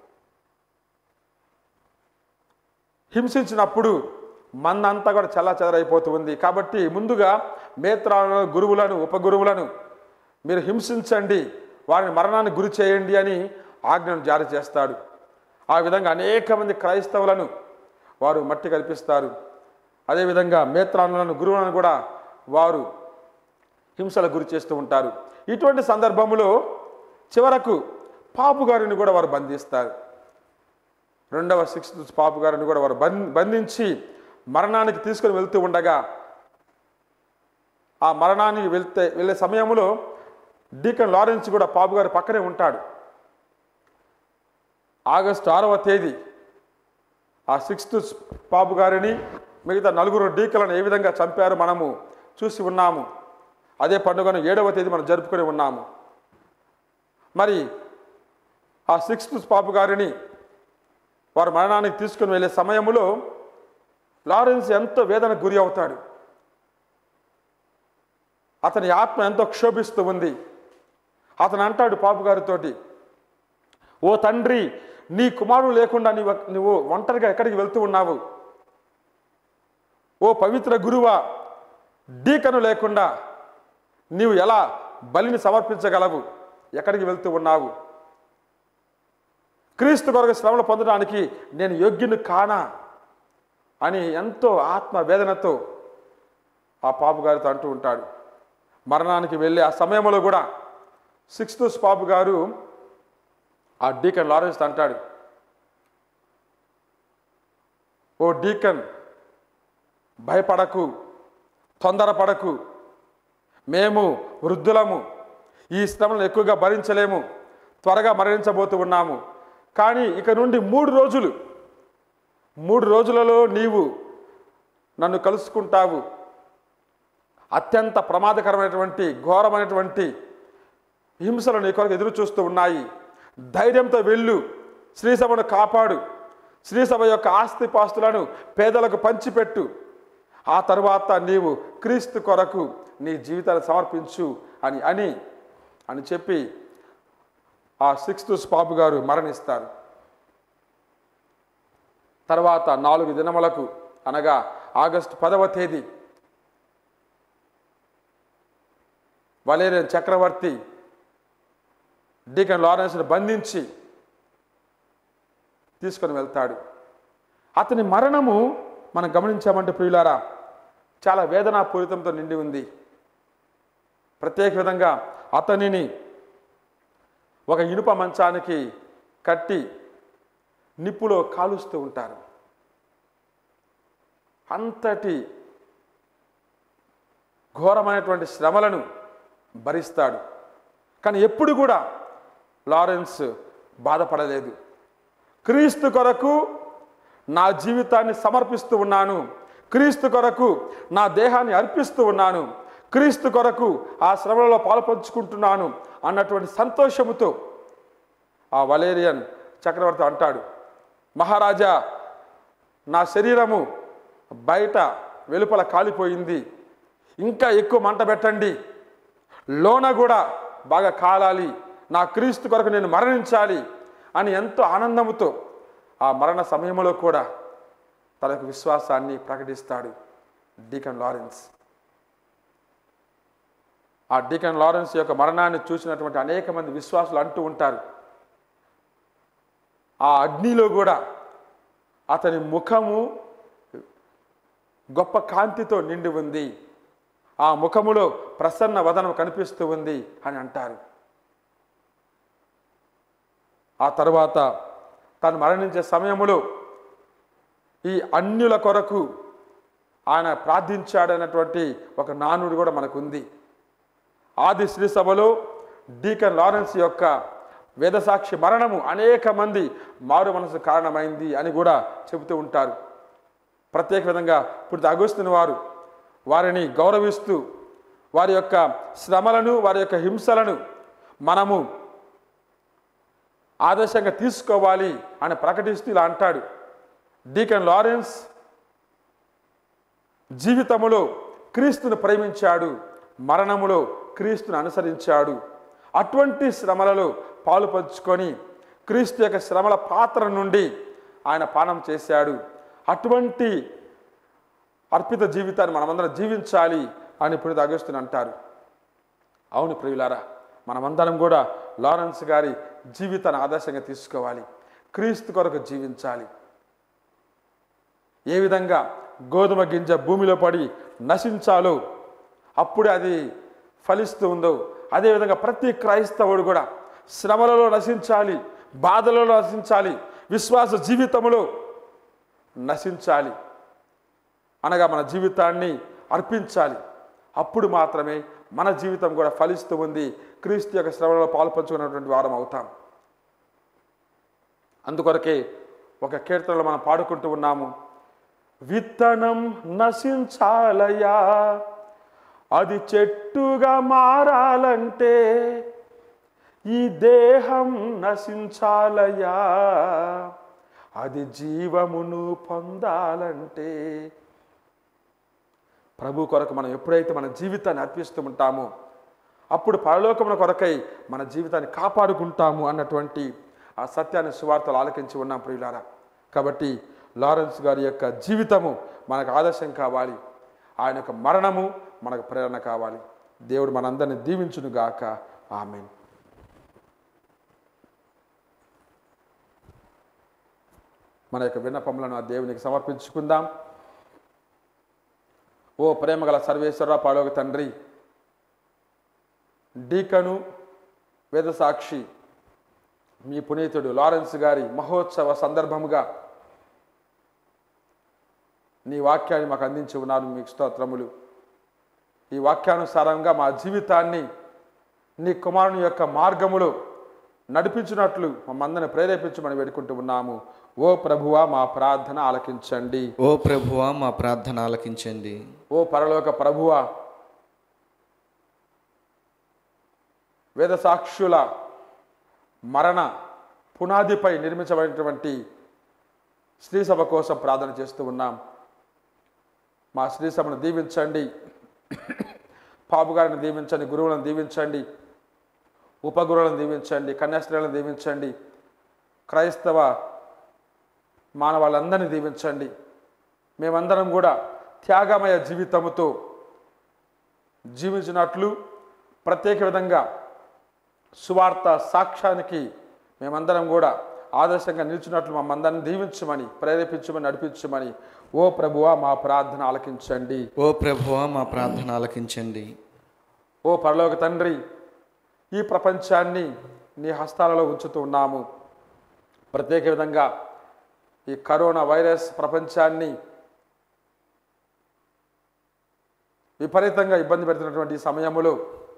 Speaker 2: హింసించినప్పుడు మందంతా కూడా చల్లా చెదరైపోతుంది కాబట్టి ముందుగా మేత్రాలను గురువులను ఉపగురువులను మీరు హింసించండి వారిని మరణాన్ని గురి చేయండి అని ఆజ్ఞను జారీ చేస్తాడు ఆ విధంగా అనేక మంది క్రైస్తవులను వారు మట్టి కల్పిస్తారు అదేవిధంగా మేత్రానులను గురువులను కూడా వారు హింసలకు గురి చేస్తూ ఉంటారు ఇటువంటి సందర్భంలో చివరకు పాపు గారిని కూడా వారు బంధిస్తారు రెండవ సిక్స్త్ పాపు గారిని కూడా వారు బంధ బంధించి మరణానికి తీసుకొని వెళ్తూ ఉండగా ఆ మరణానికి వెళ్తే వెళ్ళే సమయంలో డీకన్ లారెన్స్ కూడా పాపు గారి పక్కనే ఉంటాడు ఆగస్టు ఆరవ తేదీ ఆ సిక్స్త్ పాపు గారిని మిగతా నలుగురు డీకలను ఏ విధంగా చంపారో మనము చూసి ఉన్నాము అదే పండుగను ఏడవ తేదీ మనం జరుపుకొని ఉన్నాము మరి ఆ సిక్స్త్ పాపు గారిని వారు మరణానికి తీసుకుని వెళ్ళే సమయంలో లారెన్స్ ఎంతో వేదనకు గురి అవుతాడు అతని ఆత్మ ఎంతో క్షోభిస్తూ ఉంది అతను అంటాడు పాపు గారితోటి ఓ తండ్రి నీ కుమారుడు లేకుండా నీవు నువ్వు ఒంటరిగా ఎక్కడికి వెళ్తూ ఉన్నావు ఓ పవిత్ర గురువా డీకను లేకుండా నీవు ఎలా బలిని సమర్పించగలవు ఎక్కడికి వెళ్తూ ఉన్నావు క్రీస్తు కొరకు శ్రమలు పొందడానికి నేను యోగ్యుని కానా అని ఎంతో ఆత్మ వేదనతో ఆ పాపు గారితో అంటూ ఉంటాడు మరణానికి వెళ్ళే ఆ సమయంలో కూడా సిక్స్త్ పాపు గారు ఆ డీకన్ లారెన్స్ అంటాడు ఓ డీకన్ భయపడకు తొందరపడకు మేము వృద్ధులము ఈ శ్రమలను ఎక్కువగా భరించలేము త్వరగా మరణించబోతూ ఉన్నాము కానీ ఇక నుండి మూడు రోజులు మూడు రోజులలో నీవు నన్ను కలుసుకుంటావు అత్యంత ప్రమాదకరమైనటువంటి ఘోరమైనటువంటి హింసలు నీ కొరకు ఎదురు చూస్తూ ఉన్నాయి ధైర్యంతో వెళ్ళు శ్రీసభను కాపాడు శ్రీసభ యొక్క ఆస్తిపాస్తులను పేదలకు పంచిపెట్టు ఆ తరువాత నీవు క్రీస్తు కొరకు నీ జీవితాన్ని సమర్పించు అని అని అని చెప్పి ఆ సిక్స్త్ పాపు గారు మరణిస్తారు తర్వాత నాలుగు దినములకు అనగా ఆగస్టు పదవ తేదీ వలేరియన్ చక్రవర్తి డీకన్ లారెన్స్ను బంధించి తీసుకొని వెళ్తాడు అతని మరణము మనం గమనించామంటే ప్రియులారా చాలా వేదనాపూరితంతో నిండి ఉంది ప్రత్యేక విధంగా అతనిని ఒక ఇనుప మంచానికి కట్టి నిప్పులో కాలుస్తూ ఉంటారు అంతటి ఘోరమైనటువంటి శ్రమలను భరిస్తాడు కానీ ఎప్పుడు కూడా లారెన్స్ బాధపడలేదు క్రీస్తు కొరకు నా జీవితాన్ని సమర్పిస్తూ ఉన్నాను క్రీస్తు కొరకు నా దేహాన్ని అర్పిస్తూ ఉన్నాను క్రీస్తు కొరకు ఆ శ్రమలలో పాలుపంచుకుంటున్నాను అన్నటువంటి సంతోషముతో ఆ వలేరియన్ చక్రవర్తి అంటాడు మహారాజా నా శరీరము బయట వెలుపల కాలిపోయింది ఇంకా ఎక్కువ మంట పెట్టండి లోన కూడా బాగా కాలాలి నా క్రీస్తు కొరకు నేను మరణించాలి అని ఎంతో ఆనందముతో ఆ మరణ సమయంలో కూడా తనకు విశ్వాసాన్ని ప్రకటిస్తాడు డీకన్ లారెన్స్ ఆ డీకన్ లారెన్స్ యొక్క మరణాన్ని చూసినటువంటి అనేక మంది విశ్వాసులు అంటూ ఉంటారు ఆ అగ్నిలో కూడా అతని ముఖము గొప్ప కాంతితో నిండి ఉంది ఆ ముఖములో ప్రసన్న వదనం కనిపిస్తూ ఉంది అని అంటారు ఆ తర్వాత తను మరణించే సమయములో ఈ అన్యుల కొరకు ఆయన ప్రార్థించాడన్నటువంటి ఒక నానుడు కూడా మనకు ఉంది ఆది శ్రీ సభలో డీకన్ లారెన్స్ యొక్క వేదసాక్షి మరణము అనేక మంది మారు మనసు కారణమైంది అని కూడా చెబుతూ ఉంటారు ప్రత్యేక విధంగా ఇప్పుడు అగస్తుని వారు వారిని గౌరవిస్తూ వారి యొక్క శ్రమలను వారి యొక్క హింసలను మనము ఆదర్శంగా తీసుకోవాలి అని ప్రకటిస్తూ ఇలా అంటాడు డీకన్ లారెన్స్ జీవితములో క్రీస్తును ప్రేమించాడు మరణములో క్రీస్తును అనుసరించాడు అటువంటి శ్రమలలో పాలు పంచుకొని క్రీస్తు యొక్క శ్రమల పాత్ర నుండి ఆయన పానం చేశాడు అటువంటి అర్పిత జీవితాన్ని మనమందరం జీవించాలి అని పునిత అగస్తుని అంటారు అవును ప్రియులారా మనమందరం కూడా లారెన్స్ గారి జీవితాన్ని ఆదర్శంగా తీసుకోవాలి క్రీస్తు కొరకు జీవించాలి ఏ విధంగా గోధుమ గింజ భూమిలో పడి నశించాలో అప్పుడే అది ఫలిస్తూ ఉందో అదేవిధంగా ప్రతి క్రైస్తవుడు కూడా శ్రమలలో నశించాలి బాధలలో నశించాలి విశ్వాస జీవితంలో నశించాలి అనగా మన జీవితాన్ని అర్పించాలి అప్పుడు మాత్రమే మన జీవితం కూడా ఫలిస్తూ ఉంది క్రీస్తు యొక్క శ్రమలో పాల్పంచుకున్నటువంటి వారం అవుతాం అందుకొరకే ఒక కీర్తనలో మనం పాడుకుంటూ ఉన్నాము విత్తనం నశించాలయా అది చెట్టుగా మారాలంటే ఈ దేహం నశించాలయా అది జీవమును పొందాలంటే ప్రభు కొరకు మనం ఎప్పుడైతే మన జీవితాన్ని అర్పిస్తూ ఉంటామో అప్పుడు పరలోకమున కొరకై మన జీవితాన్ని కాపాడుకుంటాము అన్నటువంటి ఆ సత్యాన్ని సువార్తలు ఆలకించి ఉన్నాం ప్రియులారా కాబట్టి లారెన్స్ గారి యొక్క జీవితము మనకు ఆదర్శం కావాలి ఆయన యొక్క మరణము మనకు ప్రేరణ కావాలి దేవుడు మనందరిని దీవించును గాక ఆమెన్ మన యొక్క విన్నపములను ఆ దేవునికి సమర్పించుకుందాం ఓ ప్రేమగల సర్వేశ్వర పాడోగ తండ్రి డీకను వేదసాక్షి మీ పునీతుడు లారెన్స్ గారి మహోత్సవ సందర్భముగా నీ వాక్యాన్ని మాకు అందించి ఉన్నారు మీకు స్తోత్రములు ఈ వాక్యానుసారంగా మా జీవితాన్ని నీ కుమారుని యొక్క మార్గములో నడిపించినట్లు మమ్మందరిని ప్రేరేపించమని వేడుకుంటూ ఉన్నాము ఓ ప్రభువా మా ప్రార్థన ఆలకించండి
Speaker 1: ఓ ప్రభువా మా ప్రార్థన ఆలకించండి
Speaker 2: ఓ పరలోక ప్రభువా వేద సాక్షుల మరణ పునాదిపై నిర్మించబడినటువంటి శ్రీ సభ కోసం ప్రార్థన చేస్తూ ఉన్నాం మా శ్రీ సభను దీవించండి పాపు గారిని దీవించండి గురువులను దీవించండి ఉపగురువులను దీవించండి కన్యాస్త్రీలను దీవించండి క్రైస్తవ మానవాళ్ళందరినీ దీవించండి మేమందరం కూడా త్యాగమయ జీవితముతో జీవించినట్లు ప్రత్యేక విధంగా సువార్త సాక్ష్యానికి మేమందరం కూడా ఆదర్శంగా నిలిచినట్లు మమ్మందరిని దీవించమని ప్రేరేపించమని నడిపించమని ఓ ప్రభువా మా ప్రార్థన ఆలకించండి
Speaker 1: ఓ ప్రభువా మా ప్రార్థన ఆలకించండి
Speaker 2: ఓ పరలోక తండ్రి ఈ ప్రపంచాన్ని నీ హస్తాలలో ఉంచుతూ ఉన్నాము ప్రత్యేక విధంగా ఈ కరోనా వైరస్ ప్రపంచాన్ని విపరీతంగా ఇబ్బంది పెడుతున్నటువంటి ఈ సమయంలో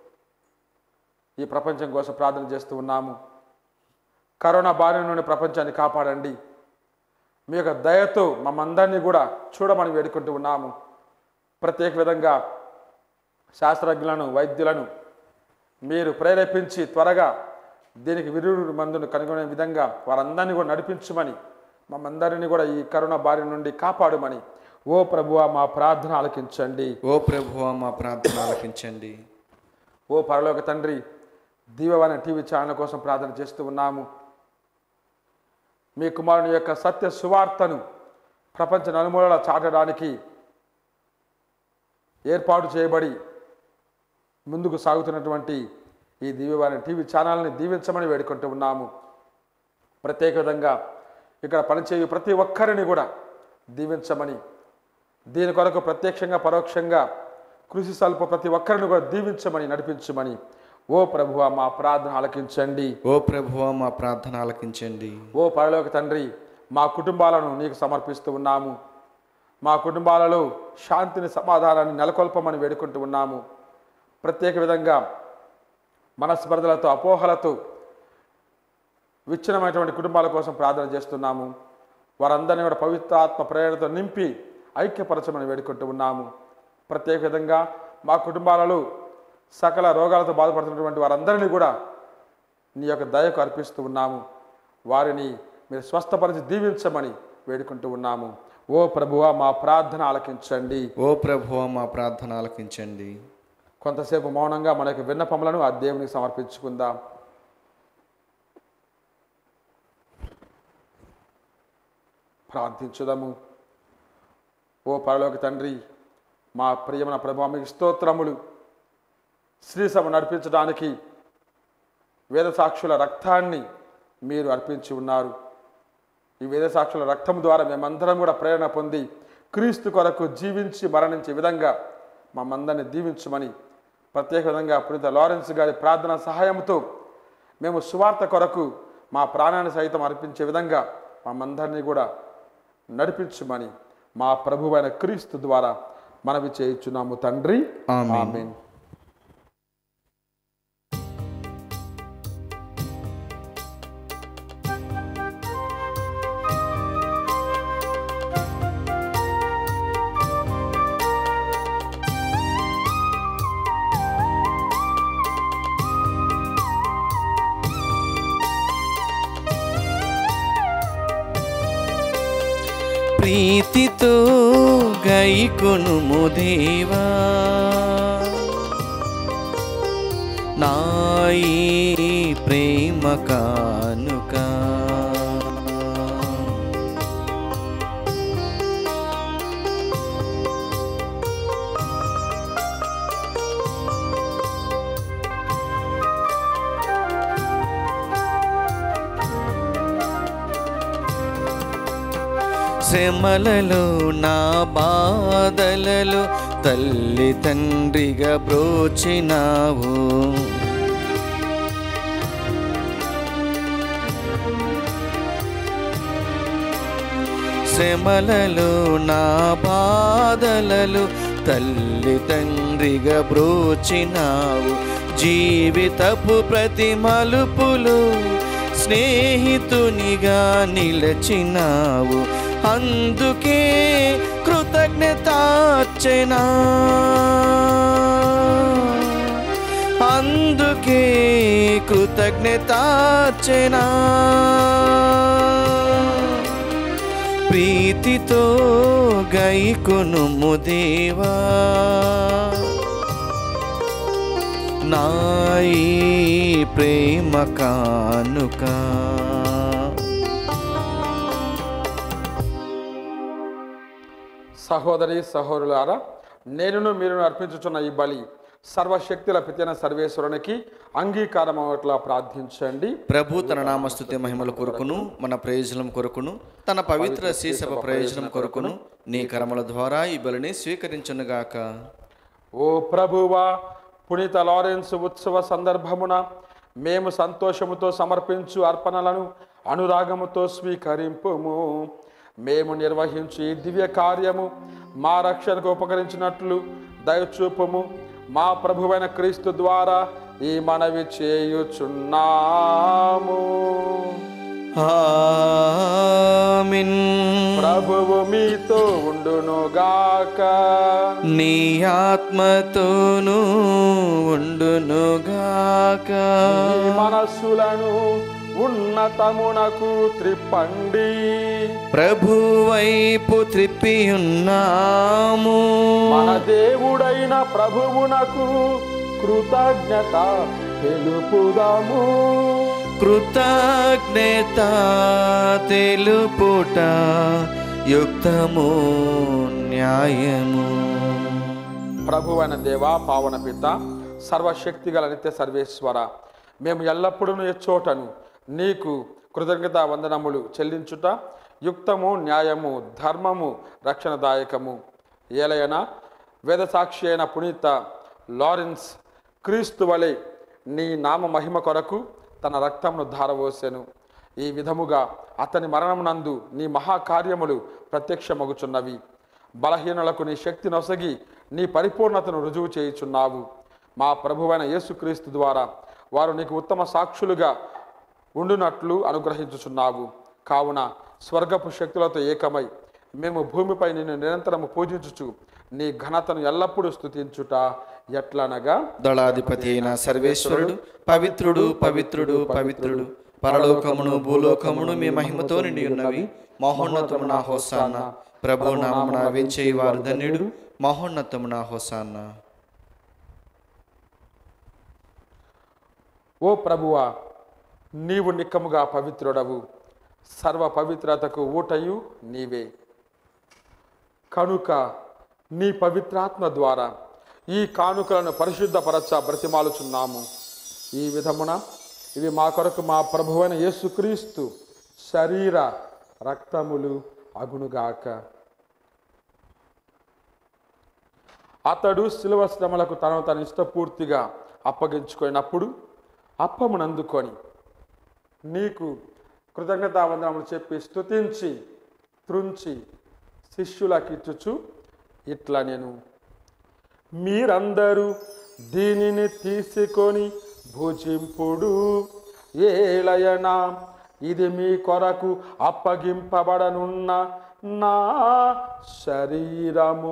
Speaker 2: ఈ ప్రపంచం కోసం ప్రార్థన చేస్తూ ఉన్నాము కరోనా బారి నుండి ప్రపంచాన్ని కాపాడండి మీ యొక్క దయతో మమ్మందరినీ కూడా చూడమని వేడుకుంటూ ఉన్నాము ప్రత్యేక విధంగా శాస్త్రజ్ఞులను వైద్యులను మీరు ప్రేరేపించి త్వరగా దీనికి విరుడు మందును కనుగొనే విధంగా వారందరినీ కూడా నడిపించమని మమ్మందరినీ కూడా ఈ కరోనా బారి నుండి కాపాడుమని ఓ ప్రభువా మా ప్రార్థన ఆలకించండి
Speaker 1: ఓ ప్రభువా మా ప్రార్థన ఆలకించండి
Speaker 2: ఓ పరలోక తండ్రి దీవవాణి టీవీ ఛానల్ కోసం ప్రార్థన చేస్తూ ఉన్నాము మీ కుమారుని యొక్క సత్య సువార్తను ప్రపంచ నలుమూలలా చాటడానికి ఏర్పాటు చేయబడి ముందుకు సాగుతున్నటువంటి ఈ దివ్యవాణి టీవీ ఛానల్ని దీవించమని వేడుకుంటూ ఉన్నాము ప్రత్యేక విధంగా ఇక్కడ పనిచేయు ప్రతి ఒక్కరిని కూడా దీవించమని దీని కొరకు ప్రత్యక్షంగా పరోక్షంగా కృషి స్వల్ప ప్రతి ఒక్కరిని కూడా దీవించమని నడిపించమని ఓ ప్రభువ మా ప్రార్థన ఆలకించండి
Speaker 1: ఓ ప్రభువా మా ప్రార్థన ఆలకించండి
Speaker 2: ఓ పరలోక తండ్రి మా కుటుంబాలను నీకు సమర్పిస్తూ ఉన్నాము మా కుటుంబాలలో శాంతిని సమాధానాన్ని నెలకొల్పమని వేడుకుంటూ ఉన్నాము ప్రత్యేక విధంగా మనస్పర్ధలతో అపోహలతో విచ్ఛిన్నమైనటువంటి కుటుంబాల కోసం ప్రార్థన చేస్తున్నాము వారందరినీ కూడా పవిత్ర ఆత్మ ప్రేరణతో నింపి ఐక్యపరచమని వేడుకుంటూ ఉన్నాము ప్రత్యేక విధంగా మా కుటుంబాలలో సకల రోగాలతో బాధపడుతున్నటువంటి వారందరినీ కూడా నీ యొక్క దయకు అర్పిస్తూ ఉన్నాము వారిని మీరు స్వస్థపరిచి దీవించమని వేడుకుంటూ ఉన్నాము ఓ ప్రభువా మా ప్రార్థన ఆలకించండి
Speaker 1: ఓ ప్రభువా మా ప్రార్థన ఆలకించండి
Speaker 2: కొంతసేపు మౌనంగా మన యొక్క విన్నపములను ఆ దేవునికి సమర్పించుకుందాం ప్రార్థించుదాము ఓ పరలోక తండ్రి మా ప్రియమైన ప్రభు మీకు స్తోత్రములు శ్రీసభ నడిపించడానికి వేద సాక్షుల రక్తాన్ని మీరు అర్పించి ఉన్నారు ఈ వేద సాక్షుల రక్తం ద్వారా మేమందరం కూడా ప్రేరణ పొంది క్రీస్తు కొరకు జీవించి మరణించే విధంగా మమ్మందరిని దీవించమని ప్రత్యేక విధంగా పునీత లారెన్స్ గారి ప్రార్థన సహాయంతో మేము సువార్త కొరకు మా ప్రాణాన్ని సైతం అర్పించే విధంగా మమ్మందరినీ కూడా నడిపించుమని మా ప్రభువైన క్రీస్తు ద్వారా మనవి చేయించున్నాము తండ్రి
Speaker 1: ఆమేన్.
Speaker 2: ఆమేన్
Speaker 1: ప్రీతితో గైకొనుము దేవా నాయి ప్రేమ కానుక శ్రమలలో నా బాధలలో తల్లి తండ్రిగా బ్రోచినావు శ్రమలలో నా బాధలలో తల్లి తండ్రిగా బ్రోచినావు జీవితపు ప్రతి మలుపులు స్నేహితునిగా నిలచినావు అందుకే కృతజ్ఞతార్చనా అందుకే కృతజ్ఞతార్చనా ప్రీతితో గైకొనుము దేవా నాయి ప్రేమ కానుక
Speaker 2: సహోదరి సహోదరులారా నేనును మీరును అర్పించుచున్న ఈ బలి సర్వశక్తుల పితైన సర్వేశ్వరునికి అంగీకారం అవట్లా ప్రార్థించండి
Speaker 1: ప్రభు తన నామస్తుతి మహిమల కొరకును మన ప్రయోజనం కొరకును తన పవిత్ర శీసభ ప్రయోజనం కొరకును నీ కర్మల ద్వారా ఈ బలిని స్వీకరించునుగాక
Speaker 2: ఓ ప్రభువా పునీత లారెన్స్ ఉత్సవ సందర్భమున మేము సంతోషముతో సమర్పించు అర్పణలను అనురాగముతో స్వీకరింపుము మేము నిర్వహించు ఈ దివ్య కార్యము మా రక్షణకు ఉపకరించినట్లు దయచూపుము మా ప్రభువైన క్రీస్తు ద్వారా ఈ మనవి చేయుచున్నాము
Speaker 1: ఆమిన్
Speaker 2: ప్రభువు మీతో ఉండునుగాక
Speaker 1: నీ ఆత్మతోనూ ఉండునుగాక
Speaker 2: ఈ మనస్సులను ఉన్నతమునకు త్రిప్పండి
Speaker 1: ప్రభు వైపు త్రిప్పి ఉన్నాము
Speaker 2: మన దేవుడైన ప్రభువునకు కృతజ్ఞత తెలుపుదాము
Speaker 1: కృతజ్ఞత తెలుపుట యుక్తము న్యాయము
Speaker 2: ప్రభువైన దేవా పావన పిత సర్వశక్తి గల నిత్య సర్వేశ్వర మేము ఎల్లప్పుడూ ఎచ్చోటను నీకు కృతజ్ఞత వందనములు చెల్లించుట యుక్తము న్యాయము ధర్మము రక్షణదాయకము ఏలయన వేదసాక్షి అయిన పునీత లారెన్స్ క్రీస్తు వలె నీ నామ మహిమ కొరకు తన రక్తమును ధారవోసెను ఈ విధముగా అతని మరణమునందు నీ మహాకార్యములు ప్రత్యక్షమగుచున్నవి బలహీనులకు నీ శక్తి నొసగి నీ పరిపూర్ణతను రుజువు చేయుచున్నావు మా ప్రభువైన యేసుక్రీస్తు ద్వారా వారు నీకు ఉత్తమ సాక్షులుగా ఉండునట్లు అనుగ్రహించుచున్నావు కావున స్వర్గపు శక్తులతో ఏకమై మేము భూమిపై నిన్ను నిరంతరము పూజించుచు నీ ఘనతను ఎల్లప్పుడూ స్తుతించుట ఎట్లనగా
Speaker 1: దళాధిపతి అయిన సర్వేశ్వరుడు పవిత్రుడు పవిత్రుడు పవిత్రుడు పరలోకమును భూలోకమును మీ మహిమతో నిండి ఉన్నవి మహోన్నతమున హోసాన్న ప్రభు నామమున వించేయి వారు ధన్యుడు మహోన్నతమున హోసాన్న
Speaker 2: ఓ ప్రభువా నీవు నిక్కముగా పవిత్రుడవు సర్వ పవిత్రతకు ఊటయు నీవే కనుక నీ పవిత్రాత్మ ద్వారా ఈ కానుకలను పరిశుద్ధపరచ బ్రతిమాలుచున్నాము ఈ విధమున ఇవి మా కొరకు మా ప్రభువైన యేసుక్రీస్తు శరీర రక్తములు అగునుగాక అతడు శిలువ శ్రమలకు తనను తన ఇష్టపూర్తిగా అప్పగించుకున్నప్పుడు అప్పమును అందుకొని నీకు కృతజ్ఞతావందనములు చెప్పి స్తుతించి త్రుంచి శిష్యులకు ఇచ్చుచు ఇట్లా నేను మీరందరూ దీనిని తీసుకొని భుజింపుడు ఏలయనా ఇది మీ కొరకు అప్పగింపబడనున్న నా శరీరము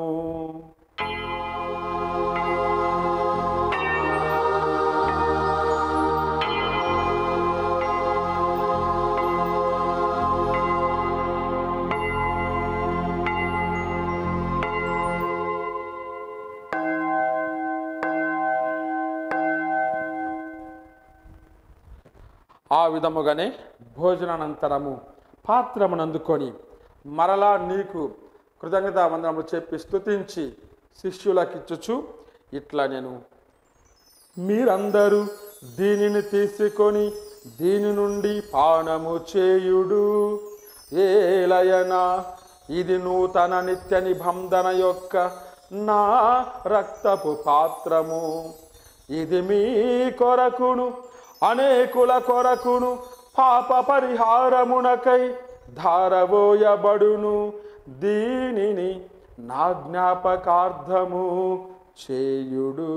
Speaker 2: ఆ విధముగానే భోజనానంతరము పాత్రమునందుకొని మరలా నీకు కృతజ్ఞతా వందనములు చెప్పి స్తుతించి శిష్యులకిచ్చుచు ఇట్లా నేను మీరందరూ దీనిని తీసుకొని దీని నుండి పానము చేయుడు ఏలయనా ఇది నూతన నిత్య నిబంధన యొక్క నా రక్తపు పాత్రము ఇది మీ కొరకును అనేకుల కొరకును పాప పరిహారమునకై ధారబోయబడును దీనిని నా జ్ఞాపకార్థము చేయుడు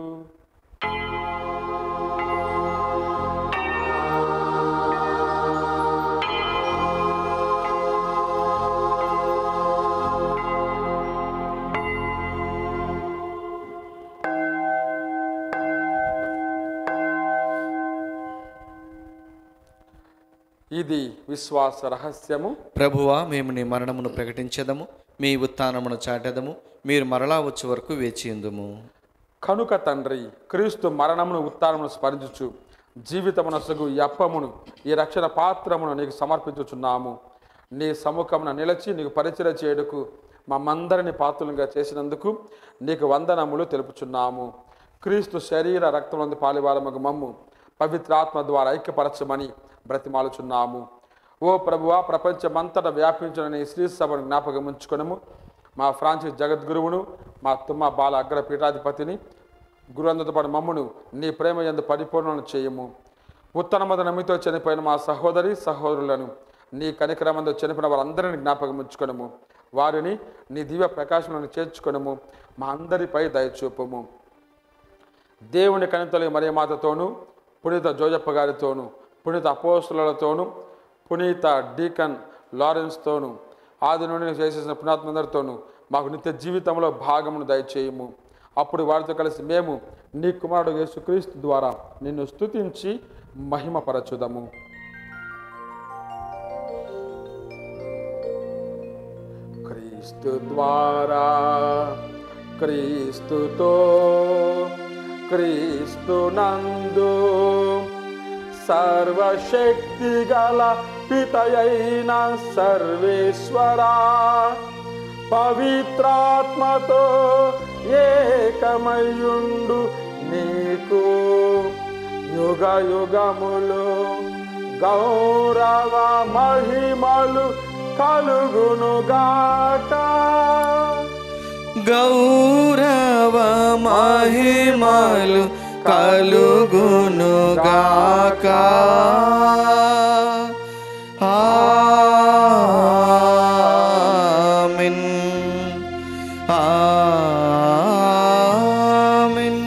Speaker 2: ఇది విశ్వాస రహస్యము
Speaker 1: ప్రభువా మేము నీ మరణమును ప్రకటించదము మీ ఉత్థానమును చాటెదము మీరు మరలా వచ్చే వరకు వేచియుందుము
Speaker 2: కనుక తండ్రి క్రీస్తు మరణమును ఉత్తానమును స్మరించుచు జీవితమునసగు ఈ అప్పమును ఈ రక్షణ పాత్రమును నీకు సమర్పించుచున్నాము నీ సముఖమున నిలిచి నీకు పరిచయ చేయుటకు మమ్మందరిని పాత్రలుగా చేసినందుకు నీకు వందనములు తెలుపుచున్నాము క్రీస్తు శరీర రక్తములందు పాలివారమగు మమ్ము పవిత్రాత్మ ద్వారా ఐక్యపరచమని బ్రతిమాలుచున్నాము ఓ ప్రభువా ప్రపంచమంతటా వ్యాపించిన నీ శ్రీ సభను జ్ఞాపకం ఉంచుకొనము మా ఫ్రాన్సిస్ జగద్గురువును మా తుమ్మ బాల అగ్ర పీఠాధిపతిని గురువందతో పాటు మమ్మును నీ ప్రేమ ఎందు పరిపూర్ణను చేయము ఉత్తనమద నమ్మితో చనిపోయిన మా సహోదరి సహోదరులను నీ కనికరమందు చనిపోయిన వారందరిని జ్ఞాపకం ఉంచుకొనము వారిని నీ దివ్య ప్రకాశములను చేర్చుకొనము మా అందరిపై దయచూపము దేవుని కనితలు మరియమాతతోనూ పునీత జోజప్ప గారితోనూ పునీత అపోస్తులతోనూ పునీత డీకన్ లారెన్స్తోనూ ఆది నుండి చేసేసిన పుణాత్మందరితోనూ మాకు నిత్య జీవితంలో భాగమును దయచేయము అప్పుడు వారితో కలిసి మేము నీ కుమారుడు యేసుక్రీస్తు ద్వారా నిన్ను స్తుతించి మహిమపరచుదము క్రీస్తు ద్వారా క్రీస్తుతో క్రీస్తు నందు సర్వశక్తి గల పితయైన సర్వేశ్వరా పవిత్రాత్మతో ఏకమయుండు నీకు యుగ యుగములు గౌరవ మహిమలు కలుగునుగాక
Speaker 1: గౌరవ మహిమలు కలుగునుగాక ఆమెన్ ఆమెన్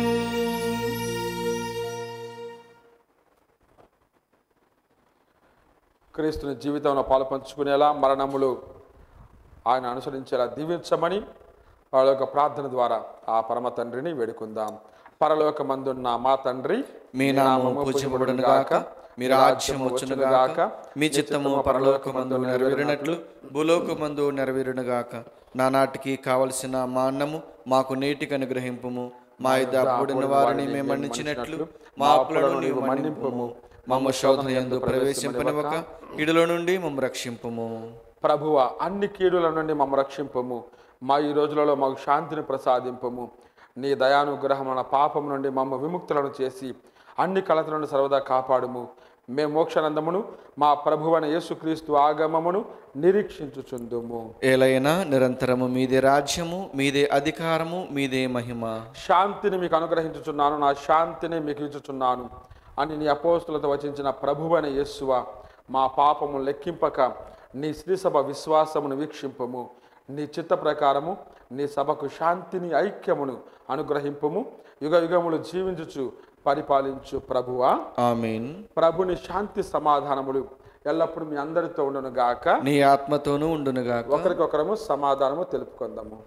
Speaker 2: క్రీస్తుని జీవితంలో పాలు పంచుకునేలా మరణములు ఆయన అనుసరించేలా దీవించమని వాళ్ళ యొక్క ప్రార్థన ద్వారా ఆ పరమ తండ్రిని వేడుకుందాం పరలోకమందున్న మా తండ్రి
Speaker 1: మీ నామము పూజింపబడును గాక మీ రాజ్యం వచ్చును గాక మీ చిత్తము పరలోకమందు నెరవేరినట్లు భూలోకమందు నెరవేరును గాక నానాటికి కావలసిన మా అన్నము మాకు నేటికి అనుగ్రహింపుము మా ఇద్ద అప్పుడిన వారిని మేము మన్నించినట్లు మా అప్పులను నీవు మన్నింపుము మమ్మ శోధన యందు ప్రవేశింపనివ్వక ఇడులో నుండి మమ్మ రక్షింపుము
Speaker 2: ప్రభువ అన్ని కీడుల నుండి మమ్మ రక్షింపము మా ఈ రోజులలో మాకు శాంతిని ప్రసాదింపము నీ దయానుగ్రహం మన పాపం నుండి మమ్మ విముక్తులను చేసి అన్ని కలత నుండి సర్వదా కాపాడుము మేము మోక్షానందమును మా ప్రభువైన యేసుక్రీస్తు ఆగమమును నిరీక్షించుచుందుము
Speaker 1: ఏలైనా నిరంతరము మీదే రాజ్యము మీదే అధికారము మీదే మహిమ
Speaker 2: శాంతిని మీకు అనుగ్రహించుచున్నాను నా శాంతిని మీకు ఇచ్చుచున్నాను అని నీ అపోస్తులతో వచించిన ప్రభువైన యేసువ మా పాపము లెక్కింపక నీ శ్రీసభ విశ్వాసమును వీక్షింపము నీ చిత్త ప్రకారము నీ సభకు శాంతిని ఐక్యమును అనుగ్రహింపము యుగ యుగములు జీవించుచు పరిపాలించు ప్రభువా
Speaker 1: ఆమెన్
Speaker 2: ప్రభుని శాంతి సమాధానములు ఎల్లప్పుడూ మీ అందరితో ఉండును గాక
Speaker 1: నీ ఆత్మతోనూ ఉండునుగాక
Speaker 2: ఒకరికొకరము సమాధానము తెలుపుకుందాము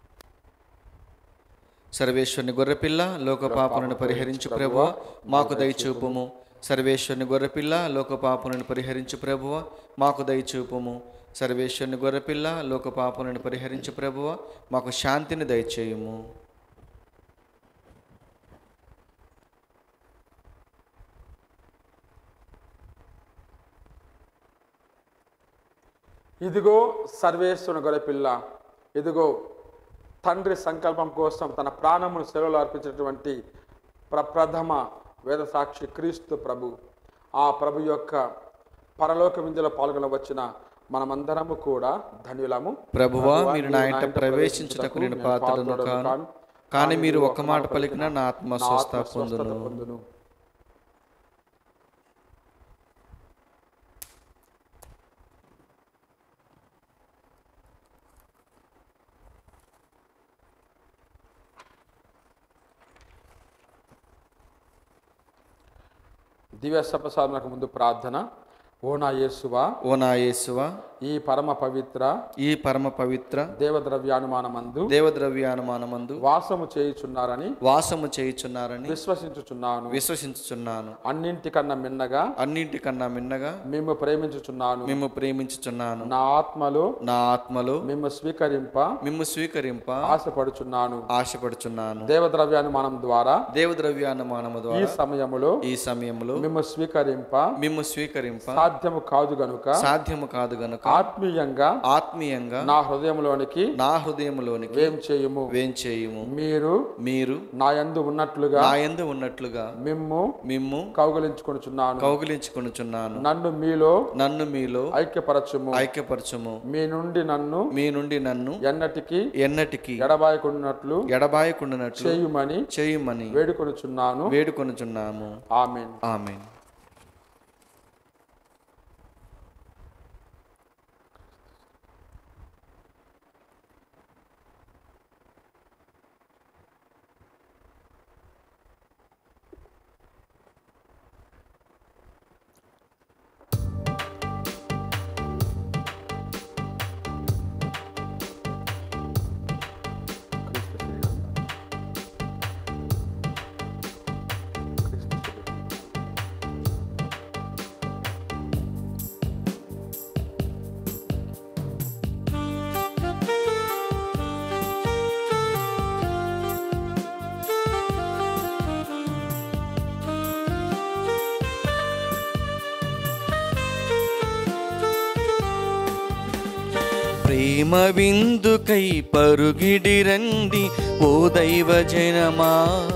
Speaker 1: సర్వేశ్వరుని గొర్రెపిల్ల లోక పాపలను పరిహరించు ప్రభువ మాకు దయచూపుము సర్వేశ్వరుని గొర్రెపిల్ల లోక పాపలను పరిహరించు ప్రభువ మాకు దయచూపుము సర్వేశ్వరుని గొర్రెపిల్ల లోక పాపలను పరిహరించు ప్రభువ మాకు శాంతిని దయచేయుము
Speaker 2: ఇదిగో సర్వేశ్వరుని గొర్రెపిల్ల ఇదిగో తండ్రి సంకల్పం కోసం తన ప్రాణమును సేవలో అర్పించినటువంటి ప్రప్రథమ వేద సాక్షి క్రీస్తు ప్రభు ఆ ప్రభు యొక్క పరలోక విందులో పాల్గొన వచ్చిన మనమందరము కూడా ధన్యులము
Speaker 1: ప్రభువా మీరు నా ఇంట ప్రవేశించుటకు నేను పాత్రను కాను కానీ మీరు ఒక మాట పలికిన నా ఆత్మ స్వస్థ పొందును
Speaker 2: పొందును దివ్య సప్రసాదనకు ముందు ప్రార్థన ఓ నా యేసువా
Speaker 1: ఓ నా యేసువా
Speaker 2: ఈ పరమ పవిత్ర
Speaker 1: ఈ పరమ పవిత్ర
Speaker 2: దేవద్రవ్యానుమానమందు
Speaker 1: దేవద్రవ్యానుమానమందు
Speaker 2: వాసము చేయుచున్నారని
Speaker 1: వాసము చేయుచున్నారని
Speaker 2: విశ్వసించుచున్నాను
Speaker 1: విశ్వసించుచున్నాను
Speaker 2: అన్నింటికన్నా మిన్నగా
Speaker 1: అన్నింటికన్నా మిన్నగా
Speaker 2: మేము ప్రేమించుచున్నాను
Speaker 1: మేము ప్రేమించుచున్నాను
Speaker 2: నా ఆత్మలో
Speaker 1: నా ఆత్మలో
Speaker 2: మేము స్వీకరింప
Speaker 1: మిమ్ము స్వీకరింప
Speaker 2: ఆశపడుచున్నాను
Speaker 1: ఆశపడుచున్నాను
Speaker 2: దేవద్రవ్యానుమానం ద్వారా
Speaker 1: దేవద్రవ్యానుమానము
Speaker 2: ఈ
Speaker 1: ద్వారా
Speaker 2: సమయములో
Speaker 1: ఈ సమయంలో
Speaker 2: మేము స్వీకరింప
Speaker 1: మిమ్ము స్వీకరింప
Speaker 2: సాధ్యము కాదు గనుక
Speaker 1: సాధ్యము కాదు గనుక
Speaker 2: ఆత్మీయంగా
Speaker 1: ఆత్మీయంగా
Speaker 2: నా హృదయంలోనికి
Speaker 1: నా హృదయములోనికి
Speaker 2: వేం చేయుము
Speaker 1: వేం చేయుము
Speaker 2: మీరు
Speaker 1: మీరు
Speaker 2: నా యందు ఉన్నట్లుగా
Speaker 1: నా యందు ఉన్నట్లుగా
Speaker 2: మిమ్ము
Speaker 1: మిమ్ము
Speaker 2: కౌగలించుకొనుచున్నాను
Speaker 1: కౌగిలించుకొనుచున్నాను
Speaker 2: నన్ను మీలో
Speaker 1: నన్ను మీలో
Speaker 2: ఐక్యపరచుము
Speaker 1: ఐక్యపరచుము
Speaker 2: మీ నుండి నన్ను
Speaker 1: మీ నుండి నన్ను
Speaker 2: ఎన్నటికి
Speaker 1: ఎన్నటికి
Speaker 2: ఎడబాయకున్నట్లు
Speaker 1: ఎడబాయకుండానట్లు
Speaker 2: చేయుమని
Speaker 1: చేయుమని
Speaker 2: వేడుకొనుచున్నాను
Speaker 1: వేడుకొనుచున్నాము
Speaker 2: ఆమెన్
Speaker 1: ఆమెన్ ప్రేమ విందుకై పరుగిడి రండి ఓ దైవ జనమా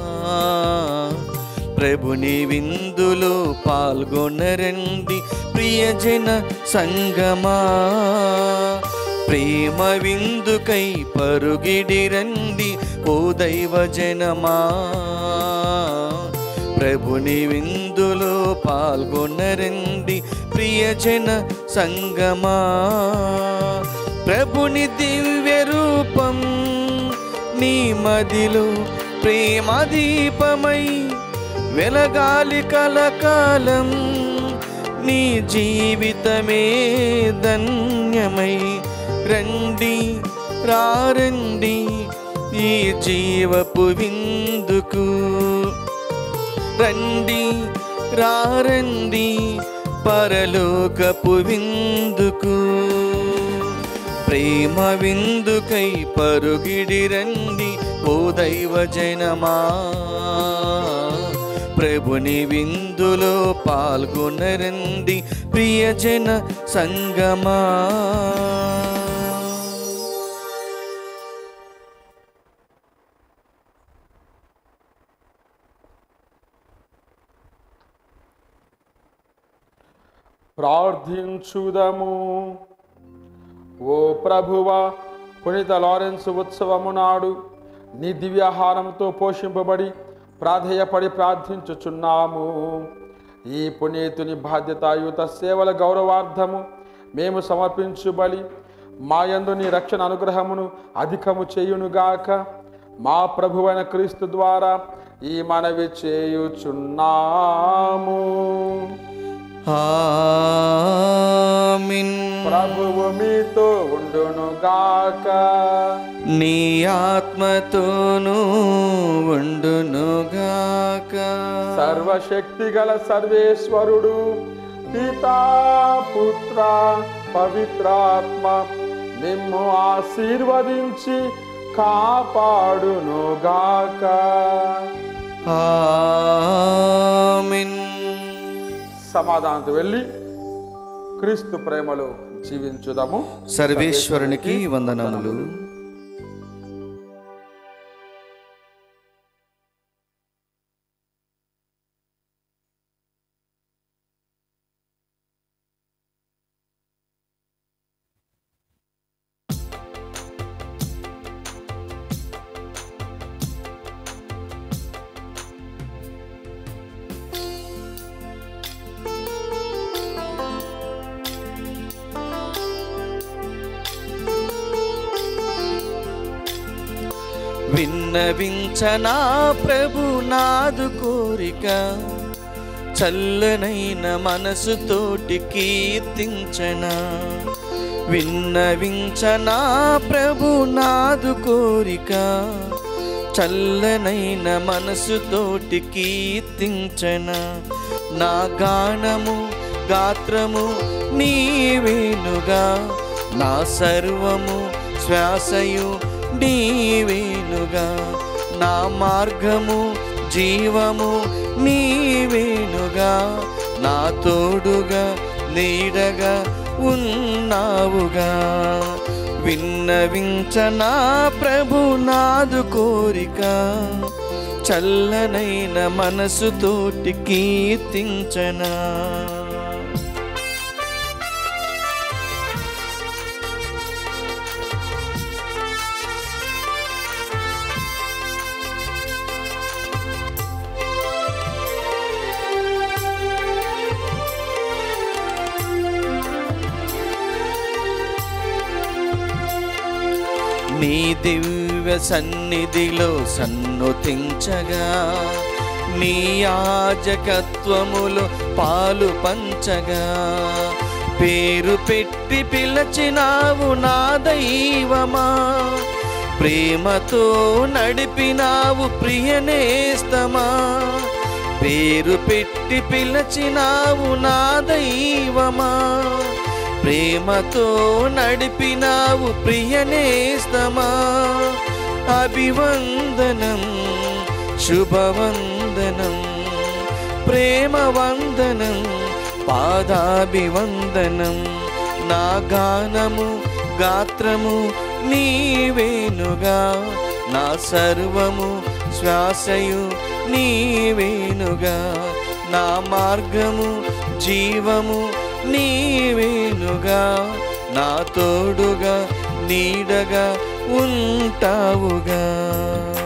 Speaker 1: ప్రభుని విందులో పాల్గొనరండి ప్రియజన సంగమా ప్రేమ విందుకై పరుగిడి రండి ఓ దైవ జనమా ప్రభుని విందులో పాల్గొనరండి ప్రియజన సంగమా ప్రభుని దివ్య రూపం నీ మదిలో ప్రేమ దీపమై వెలగాలి కలకాలం నీ జీవితమే ధన్యమై రండి రారండి ఈ జీవపు విందుకు రండి రారండి పరలోకపు విందుకు ప్రేమ విందుకై పరుగిడి రండి ఓ దైవ జనమా ప్రభుని విందులో పాల్గొనరండి ప్రియజన సంగమా
Speaker 2: ప్రార్థించుదము ఓ ప్రభువ పునీత లారెన్స్ ఉత్సవము నాడు నీ దివ్యాహారంతో పోషింపబడి ప్రాధేయపడి ప్రార్థించుచున్నాము ఈ పునీతుని బాధ్యతాయుత సేవల గౌరవార్థము మేము సమర్పించు బలి మాయందు నీ రక్షణ అనుగ్రహమును అధికము చేయునుగాక మా ప్రభువైన క్రీస్తు ద్వారా ఈ మనవి చేయుచున్నాము
Speaker 1: ఆమిన్
Speaker 2: ప్రభువు మీతో ఉండునుగాక
Speaker 1: నీ ఆత్మతోనూ ఉండునుగాక
Speaker 2: సర్వశక్తి గల సర్వేశ్వరుడు పితా పుత్ర పవిత్రాత్మ మిమ్ము ఆశీర్వదించి కాపాడునుగాక
Speaker 1: ఆమిన్
Speaker 2: సమాధానంతో వెళ్ళి క్రీస్తు ప్రేమలో జీవించుదాము
Speaker 1: సర్వేశ్వరునికి వందనములు విన్నవించనా ప్రభు నాదు కోరిక చల్లనైన మనసుతోటి కీర్తించనా విన్నవించనా ప్రభు నాదు కోరిక చల్లనైన మనసుతోటి కీర్తించనా నా గానము గాత్రము నీవేనుగా నా సర్వము శ్వాసయు నీవేనుగా నా మార్గము జీవము నీవేనుగా నా తోడుగా నీడగా ఉన్నావుగా విన్నవించనా ప్రభు నాదు కోరిక చల్లనైన మనసుతోటి కీర్తించనా నీ దివ్య సన్నిధిలో సన్నుతించగా నీ యాజకత్వములో పాలు పంచగా పేరు పెట్టి పిలచినావు నా దైవమా ప్రేమతో నడిపినావు ప్రియనేస్తమా పేరు పెట్టి పిలచినావు నా దైవమా ప్రేమతో నడిపినావు ప్రియనేస్తమా అభివందనం శుభవందనం ప్రేమ వందనం పాదాభివందనం నా గానము గాత్రము నీవేనుగా నా సర్వము శ్వాసయు నీవేనుగా నా మార్గము జీవము నీవేనుగా నా తోడుగా నీడగా ఉంటావుగా